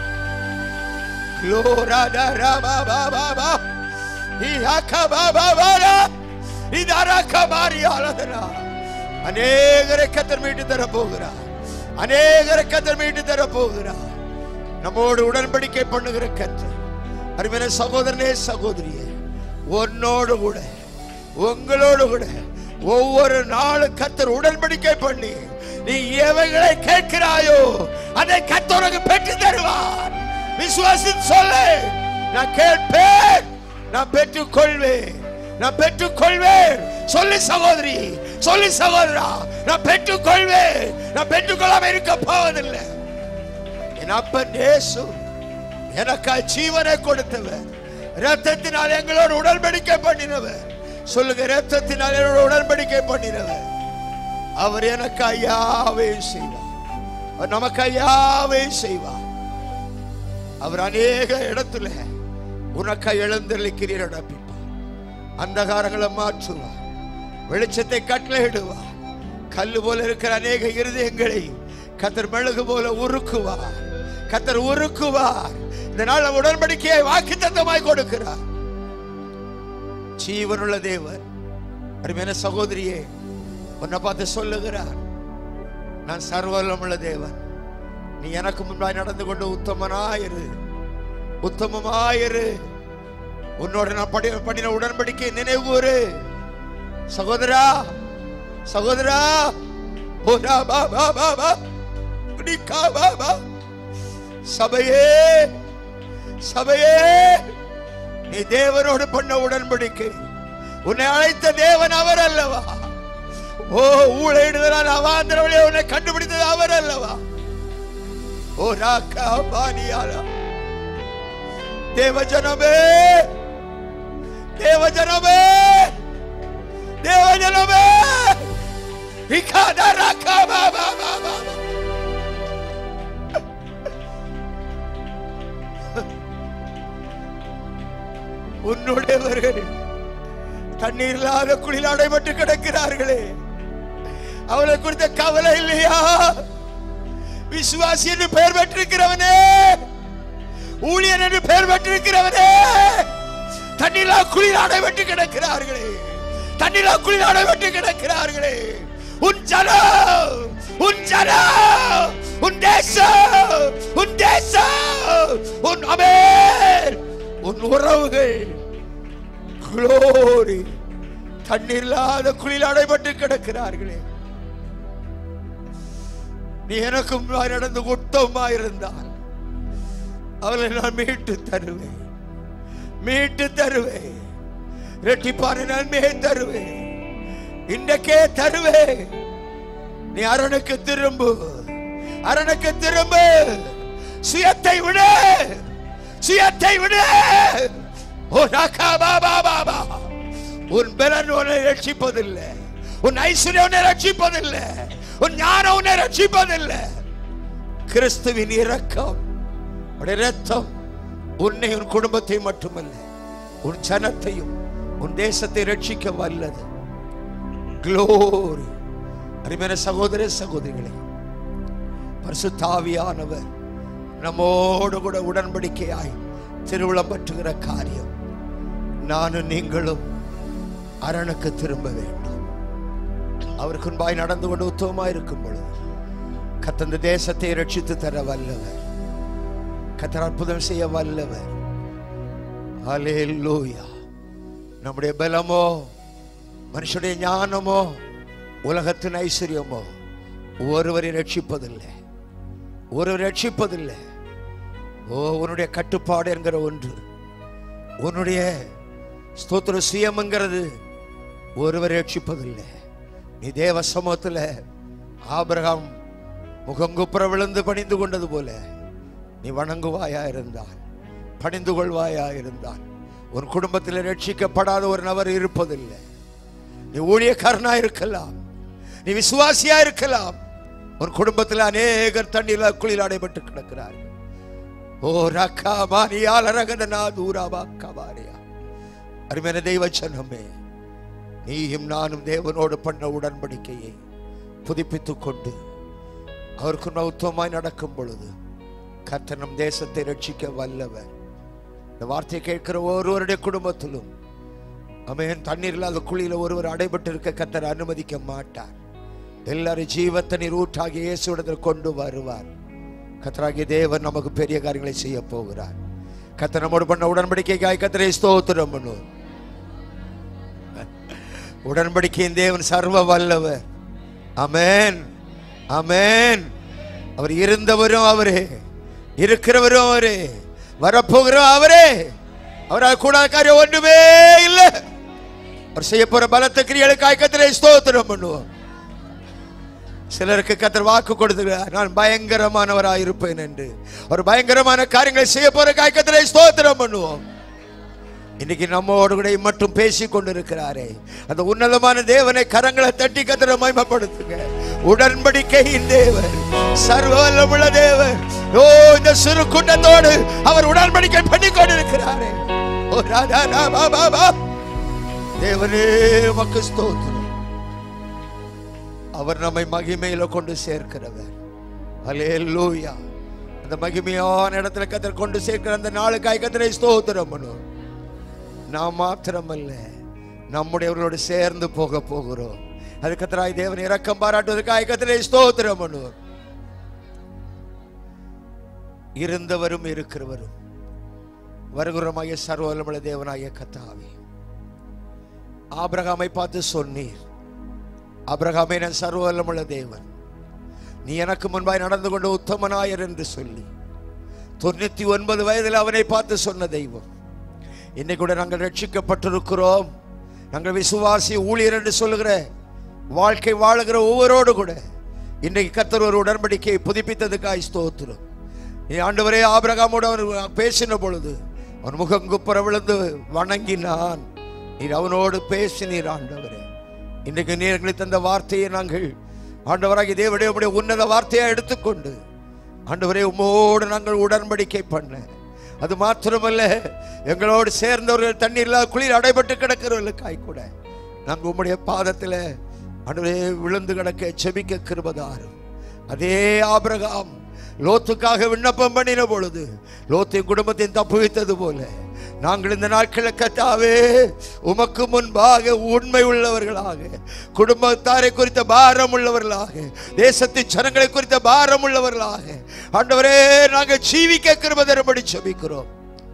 A: glory da ra ba ba ba ba இஹாக்கா பா பா பா ரா. இதரக்கா மாறி ஆலதரா. அநேகரை கத்தர் மீட்டு தர போகிறார் அநேகரை கத்தர் மீட்டு தர போகிறார் நம்மோடு உடன்படிக்கை பண்ணுகிற கர்த்தர் அருமையான சகோதரனே சகோதரியே உன்னோடு கூட உங்களோடு கூட ஒவ்வொரு நாளும் கர்த்தர் உடன்படிக்கை பண்ணி நீ எவைகளை கேட்கிறாயோ அதை கர்த்தருக்கு பெற்று தருவார் விசுவாசித்து சொல்லு நான் கேட்பேன் நான் பெற்றுக் கொள்வேன் நான் பெற்றுக் கொள்வேன் சொல்லு சகோதரி சொல்லு சகோதரா நான் பெற்றுக் கொள்வேன் நான் பெற்றுக்கொள்ளாம இருக்க போவதில்லை என் அப்பன் இயேசு எனக்காய் ஜீவனை கொடுத்தவர் ரத்தத்தினால் எங்களோடு உடன்படிக்கை பண்ணினவர் சொல்லுங்க ரத்தத்தினால் என்னோட உடன்படிக்கை பண்ணினவர் அவர் எனக்காய் யாவே செய்வார் அவர் நமக்காய் யாவே செய்வார் அவர் அநேக இடத்துல உனக்காய் எழுந்தளிக்கிறீர் நடப்பிப்பார் அந்தகாரங்களை மாற்றுவார் வெளிச்சத்தை கட்டளையிடுவார் கல்லு போல இருக்கிற அநேக இருதயங்களை கத்தர் மெழுகு போல உருக்குவார் கத்தர் உருக்குவார் இந்த நாள் உடன்படிக்கையை வாக்கு தத்தமாய் கொடுக்கிறார் ஜீவனுள்ள தேவன் அருமையான சகோதரியே உன்னை பார்த்து சொல்லுகிறார் நான் சர்வலமுள்ள தேவன் நீ எனக்கு முன்பாய் நடந்து கொண்டு உத்தமனாயிரு உத்தமமாயிரு உன்னோட நான் படி பண்ணின உடன்படிக்கை நினைவுறு சகோதரா சகோதரா ஓரா பா பா பா பா குடிக்கா பா பா சபையே சபையே நீ தேவனோடு பண்ண உடன்படிக்கை உன்னை அழைத்த தேவன் அவர் அல்லவா ஓ ஊழையிடுதலால் அவாந்திர வழியை உன்னை கண்டுபிடித்தது அவர் அல்லவா ஓ ராக்கா பானியாலா தேவஜனமே தேவஜனமே தேவஜனமே இக்காதா ராக்கா பா பா பா பா பா. உன்னுடையவர்கள் தண்ணீர் இல்லாத குளிர் அடைபட்டு கிடக்கிறார்களே அவளை குறித்த கவலை இல்லையா விசுவாசி என்று பெயர் பெற்றிருக்கிறவனே ஊழியன் என்று பெயர் பெற்றிருக்கிறவனே தண்ணீரா குளிர் அடைபட்டு கிடக்கிறார்களே தண்ணீரா குளிர் அடைபட்டு கிடக்கிறார்களே உன் ஜனம் உன் ஜனம் உன் தேசம் உன் தேசம் உன் அமேர் உன் உறவுகள் குளோரி தண்ணீர் இல்லாத குளிர் அடைபட்டு கிடக்கிறார்களே நீ எனக்கும் முன்பாய் நடந்து உத்தமமா இருந்தால் அவளை நான் மீட்டு தருவேன் மீட்டு தருவேன் ரெட்டிப்பான நன்மையை தருவேன் இன்றைக்கே தருவேன் நீ அரணுக்கு திரும்பு அரணுக்கு திரும்பு சுயத்தை விடு சுயத்தை விடு ஓ ராக்கா பா பா பா பா உன் பலன் உன்னை ரட்சிப்பதில்லை உன் ஐஸ்வர்யம் உன்னை ரட்சிப்பதில்லை உன் ஞானம் உன்னை ரட்சிப்பதில்லை கிறிஸ்துவின் இரக்கம் உடைய ரத்தம் உன்னை உன் குடும்பத்தை மட்டுமல்ல உன் ஜனத்தையும் உன் தேசத்தை ரட்சிக்க வல்லது க்ளோரி அருமையான சகோதர சகோதரிகளே பரிசுத்தாவியானவர் நம்மோடு கூட உடன்படிக்கையாய் திருவிழம் பற்றுகிற காரியம் நானும் நீங்களும் அரணுக்கு திரும்ப வேண்டும் அவருக்கு முன்பாய் நடந்து கொண்டு உத்தமமாய் இருக்கும் பொழுது கத்தந்த தேசத்தை ரட்சித்து தர வல்லவர் கத்தர் அற்புதம் செய்ய வல்லவர் ஹalleluya நம்முடைய பலமோ மனுஷனுடைய ஞானமோ உலகத்தின் ஐஸ்வர்யமோ ஒருவரை ரட்சிப்பதில்லை ஒருவர் ரட்சிப்பதில்லை ஓ உன்னுடைய கட்டுப்பாடு என்கிற ஒன்று உன்னுடைய ஸ்தோத்திர சுயம்ங்கிறது ஒருவர் ரட்சிப்பதில்லை நீ தேவ சமூகத்தில் ஆபிரகாம் முகங்குப்புற விழுந்து பணிந்து கொண்டது போல நீ வணங்குவாயா இருந்தால் பணிந்து கொள்வாயா இருந்தால் உன் குடும்பத்தில் ரட்சிக்கப்படாத ஒரு நபர் இருப்பதில்லை நீ ஊழியக்காரனா இருக்கலாம் நீ விசுவாசியா இருக்கலாம் உன் குடும்பத்தில் அநேகர் தண்ணீர் குளிர் அடைபட்டு கிடக்கிறார்கள் ஓ ரக்கா மானியால ரகதனா தூராபா கபாரியா அருமையான தெய்வ சனமே நீயும் நானும் தேவனோடு பண்ண உடன்படிக்கையை புதுப்பித்துக் கொண்டு அவருக்கு நௌத்தமாய் நடக்கும் பொழுது கர்த்தர் நம் தேசத்தை ரட்சிக்க வல்லவர் இந்த வார்த்தையை கேட்கிற ஒருவருடைய குடும்பத்திலும் அமேன் தண்ணீர் இல்லாத குழியில ஒருவர் அடைபட்டு இருக்க கர்த்தர் அனுமதிக்க மாட்டார் எல்லாரும் ஜீவ தண்ணீர் ஊற்றாகி இயேசுடத்தில் கொண்டு வருவார் கத்தராகிய தேவன் நமக்கு பெரிய காரியங்களை செய்ய போகிறார் கத்தர் நம்மோடு பண்ண உடன்படிக்கைக்காய் கத்தரை ஸ்தோத்திரம் பண்ணுவோம் உடன்படிக்கையின் தேவன் சர்வ வல்லவர் அமேன் அமேன் அவர் இருந்தவரும் அவரே இருக்கிறவரும் அவரே வரப்போகிறோம் அவரே அவரால் கூடாத காரியம் ஒன்றுமே இல்லை அவர் செய்ய போற பலத்த கிரியலுக்காய் கத்தரை ஸ்தோத்திரம் பண்ணுவோம் சிலருக்கு கத்தர் வாக்கு கொடுத்துக்கிறார் நான் பயங்கரமானவராய் இருப்பேன் என்று ஒரு பயங்கரமான காரியங்களை செய்ய போற காய் கத்தரை ஸ்தோத்திரம் பண்ணுவோம் இன்னைக்கு நம்மோடு கூட மட்டும் பேசி கொண்டிருக்கிறாரே அந்த உன்னதமான தேவனை கரங்களை தட்டி கத்தரை மகிமைப்படுத்துங்க உடன்படிக்கையின் தேவன் சர்வ வல்லமுள்ள தேவன் ஓ இந்த சிறு கூட்டத்தோடு அவர் உடன்படிக்கை பண்ணி கொண்டிருக்கிறாரே ஓ ராதா ரா பா பா பா தேவனே உமக்கு ஸ்தோத்திரம் அவர் நம்மை மகிமையில கொண்டு சேர்க்கிறவர் அல்லேலூயா அந்த மகிமையான இடத்துல கத்தர் கொண்டு சேர்க்கிற அந்த நாளுக்காய் கத்தரை ஸ்தோத்திரம் பண்ணுவோம் நாம் மாத்திரமல்ல நம்முடையவர்களோடு சேர்ந்து போக போகிறோம் அது கத்தராய் தேவன் இரக்கம் பாராட்டுவதற்காய் கத்தரை ஸ்தோத்திரம் பண்ணுவோம் இருந்தவரும் இருக்கிறவரும் வருகிறமாய சர்வலமுள்ள தேவனாய கத்தாவே ஆபிரகாமை பார்த்து சொன்னீர் ஆபிரகாமே நான் சர்வவல்லமுள்ள தேவன் நீ எனக்கு முன்பாய் நடந்து கொண்ட உத்தமனாயர் என்று சொல்லி தொண்ணூத்தி ஒன்பது வயதில் அவனை பார்த்து சொன்ன தெய்வம் இன்னைக்கு கூட நாங்கள் ரட்சிக்கப்பட்டிருக்கிறோம் நாங்கள் விசுவாசி ஊழியர் என்று சொல்லுகிற வாழ்க்கை வாழுகிற ஒவ்வொருவரோடு கூட இன்றைக்கு கத்தர் ஒரு உடன்படிக்கையை புதுப்பித்ததுக்காய் ஸ்தோத்திரம் நீ ஆண்டவரே ஆபிரகாமோடு அவர் பேசின பொழுது அவன் முகம் குப்புற விழுந்து வணங்கினான் நீர் அவனோடு பேசினீர் ஆண்டவரே இன்றைக்கு நீர் எங்களுக்கு தந்த வார்த்தையை நாங்கள் ஆண்டவராகி தேவடைய உடைய உன்னத வார்த்தையை எடுத்துக்கொண்டு ஆண்டவரே உம்மோடு நாங்கள் உடன்படிக்கை பண்ண அது மாத்திரமல்ல எங்களோடு சேர்ந்தவர்கள் தண்ணீர்ல குளிர் அடைபட்டு கிடக்கிறவர்களுக்காய் கூட நாங்கள் உம்முடைய பாதத்தில் ஆண்டவரே விழுந்து கிடக்க செபிக்க கிருபதாரும் அதே ஆபிரகாம் லோத்துக்காக விண்ணப்பம் பண்ணின பொழுது லோத்தின் குடும்பத்தையும் தப்புவித்தது போல நாங்கள் இந்த நாட்களில் கத்தாவே உமக்கு முன்பாக உண்மை உள்ளவர்களாக குடும்பத்தாரை குறித்த பாரம் உள்ளவர்களாக தேசத்தின் ஜனங்களை குறித்த பாரம் உள்ளவர்களாக ஆண்டவரே நாங்கள் ஜீவிக்க கிருபதரபடி செபிக்கிறோம்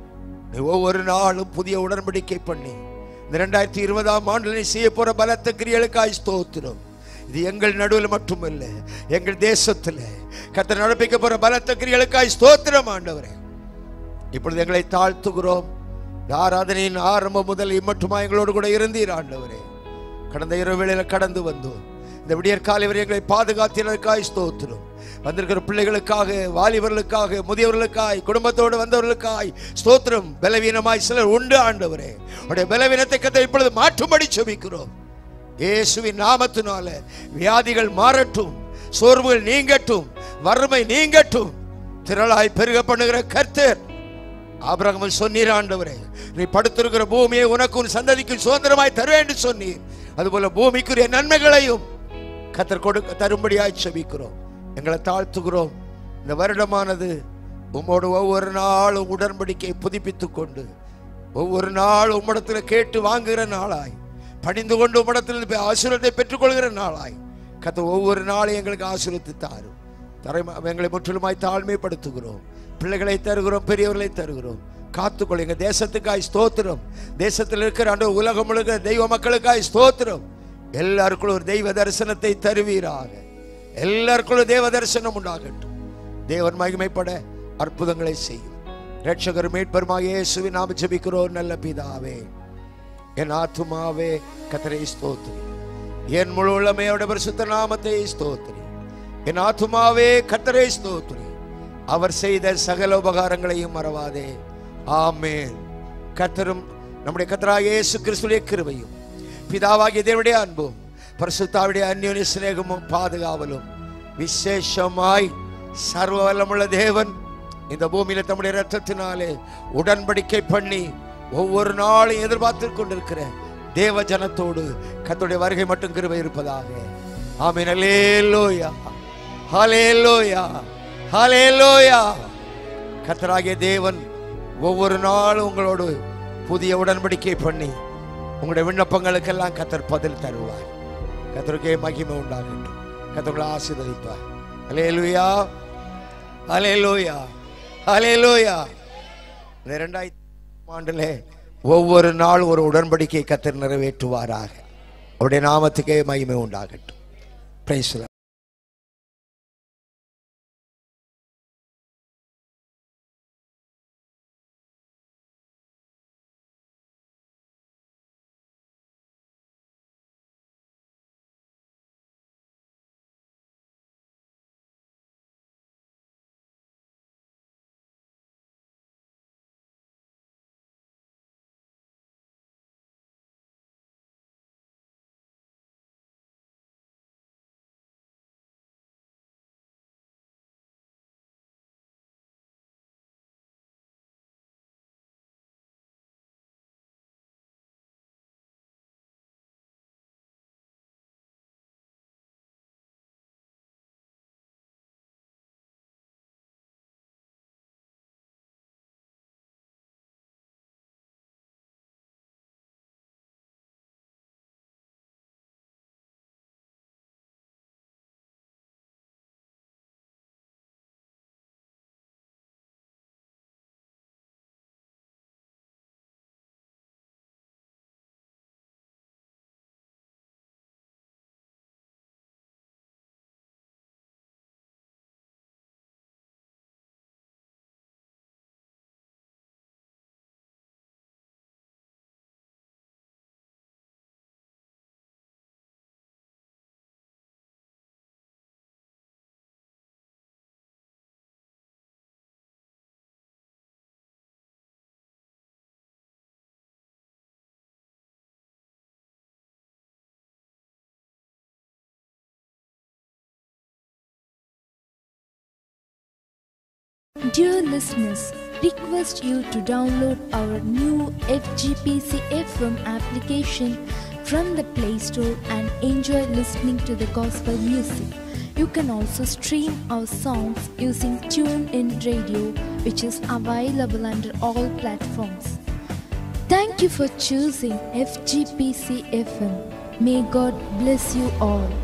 A: நீ ஒவ்வொரு நாளும் புதிய உடன்படிக்கை பண்ணி இந்த ரெண்டாயிரத்தி இருபதாம் ஆண்டில் நீ செய்ய போற பலத்த கிரியலுக்காய் ஸ்தோத்திரம் இது எங்கள் நடுவில் மட்டுமல்ல எங்கள் தேசத்தில் கத்த நடப்பிக்க போற பலத்த கிரியலுக்காய் ஸ்தோத்திரம் ஆண்டவரே இப்பொழுது எங்களை தாழ்த்துகிறோம் இந்த ஆராதனையின் ஆரம்பம் முதல் இம்மட்டுமா எங்களோடு கூட இருந்தீர் ஆண்டவரே கடந்த இரவு வேளையில கடந்து வந்தோம் இந்த விடியற் காலை வரை எங்களை பாதுகாத்தினருக்காய் ஸ்தோத்திரம் வந்திருக்கிற பிள்ளைகளுக்காக வாலிபர்களுக்காக முதியவர்களுக்காய் குடும்பத்தோடு வந்தவர்களுக்காய் ஸ்தோத்திரம் பலவீனமாய் சிலர் உண்டு ஆண்டவரே உடைய பலவீனத்தை கத்த இப்பொழுது மாற்றும்படி செபிக்கிறோம் இயேசுவின் நாமத்தினால வியாதிகள் மாறட்டும் சோர்வுகள் நீங்கட்டும் வறுமை நீங்கட்டும் திரளாய் பெருக பண்ணுகிற கர்த்தர் ஆபிரகாம் சொன்னீர் ஆண்டவரே நீ படுத்திருக்கிற பூமியை உனக்கு உன் சந்ததிக்கு சுதந்திரமாய் தருவேன் என்று சொன்னீர் அதுபோல பூமிக்குரிய நன்மைகளையும் கத்தர் கொடுக்க தரும்படியாய் செபிக்கிறோம் எங்களை தாழ்த்துகிறோம் இந்த வருடமானது உம்மோடு ஒவ்வொரு நாளும் உடன்படிக்கை புதுப்பித்துக் கொண்டு ஒவ்வொரு நாளும் உம்மிடத்தில் கேட்டு வாங்குகிற நாளாய் பணிந்து கொண்டு உம்மிடத்தில் ஆசீர்வாதத்தை பெற்றுக்கொள்கிற நாளாய் கத்த ஒவ்வொரு நாளும் எங்களுக்கு ஆசீர்வத்து தாரும் தரை எங்களை முற்றிலுமாய் தாழ்மைப்படுத்துகிறோம் பிள்ளைகளை தருகிறோம் பெரியவர்களை தருகிறோம் காத்துக்கொள் எங்க தேசத்துக்காய் ஸ்தோத்திரம் தேசத்தில் இருக்கிற ஆண்டு உலகம் முழுக்க தெய்வ மக்களுக்காய் ஸ்தோத்திரம் எல்லாருக்குள்ளும் ஒரு தெய்வ தரிசனத்தை தருவீராக எல்லாருக்குள்ளும் தேவ தரிசனம் உண்டாகட்டும் தேவன் மகிமைப்பட அற்புதங்களை செய்யும் ரட்சகர் மீட்பருமாக இயேசுவின் நாம ஜெபிக்கிறோம் நல்ல பிதாவே என் ஆத்துமாவே கத்தரை ஸ்தோத்திரி என் முழு உள்ளமையோட பரிசுத்த நாமத்தை ஸ்தோத்திரி என் ஆத்துமாவே கத்தரை ஸ்தோத்திரி அவர் செய்த சகல உபகாரங்களையும் மறவாதே ஆமென் கத்தரும் நம்முடைய கத்தராக இயேசு கிறிஸ்துடைய கிருபையும் பிதாவாகிய தேவனுடைய அன்பும் பரிசுத்தாவுடைய அந்யோன்ய சிநேகமும் பாதுகாவலும் விசேஷமாய் சர்வ வல்லமுள்ள தேவன் இந்த பூமியில தம்முடைய ரத்தத்தினாலே உடன்படிக்கை பண்ணி ஒவ்வொரு நாளும் எதிர்பார்த்து கொண்டிருக்கிற தேவ ஜனத்தோடு கர்த்தருடைய வருகை மட்டும் கிருபை இருப்பதாக ஆமென் அல்லேலூயா ஹalleluya ஹalleluya கர்த்தராகிய தேவன் ஒவ்வொரு நாளும் உங்களோடு புதிய உடன்படிக்கை பண்ணி உங்களுடைய விண்ணப்பங்களுக்கெல்லாம் கத்தர் பதில் தருவார் கத்தருக்கே மகிமை உண்டாகட்டும் கத்தர்களை ஆசீர்வதிப்பார் அல்லேலூயா ஹalleluya ஹalleluya இந்த ரெண்டாயிரத்தி ஆண்டிலே ஒவ்வொரு நாள் ஒரு உடன்படிக்கை கத்தர் நிறைவேற்றுவாராக அவருடைய நாமத்துக்கே மகிமை உண்டாகட்டும் Praise the Lord.
D: Dear listeners, request you to download our new FGPC FM application from the Play Store and enjoy listening to the gospel music. You can also stream our songs using TuneIn Radio, which is available under all platforms. Thank you for choosing FGPC FM. May God bless you all.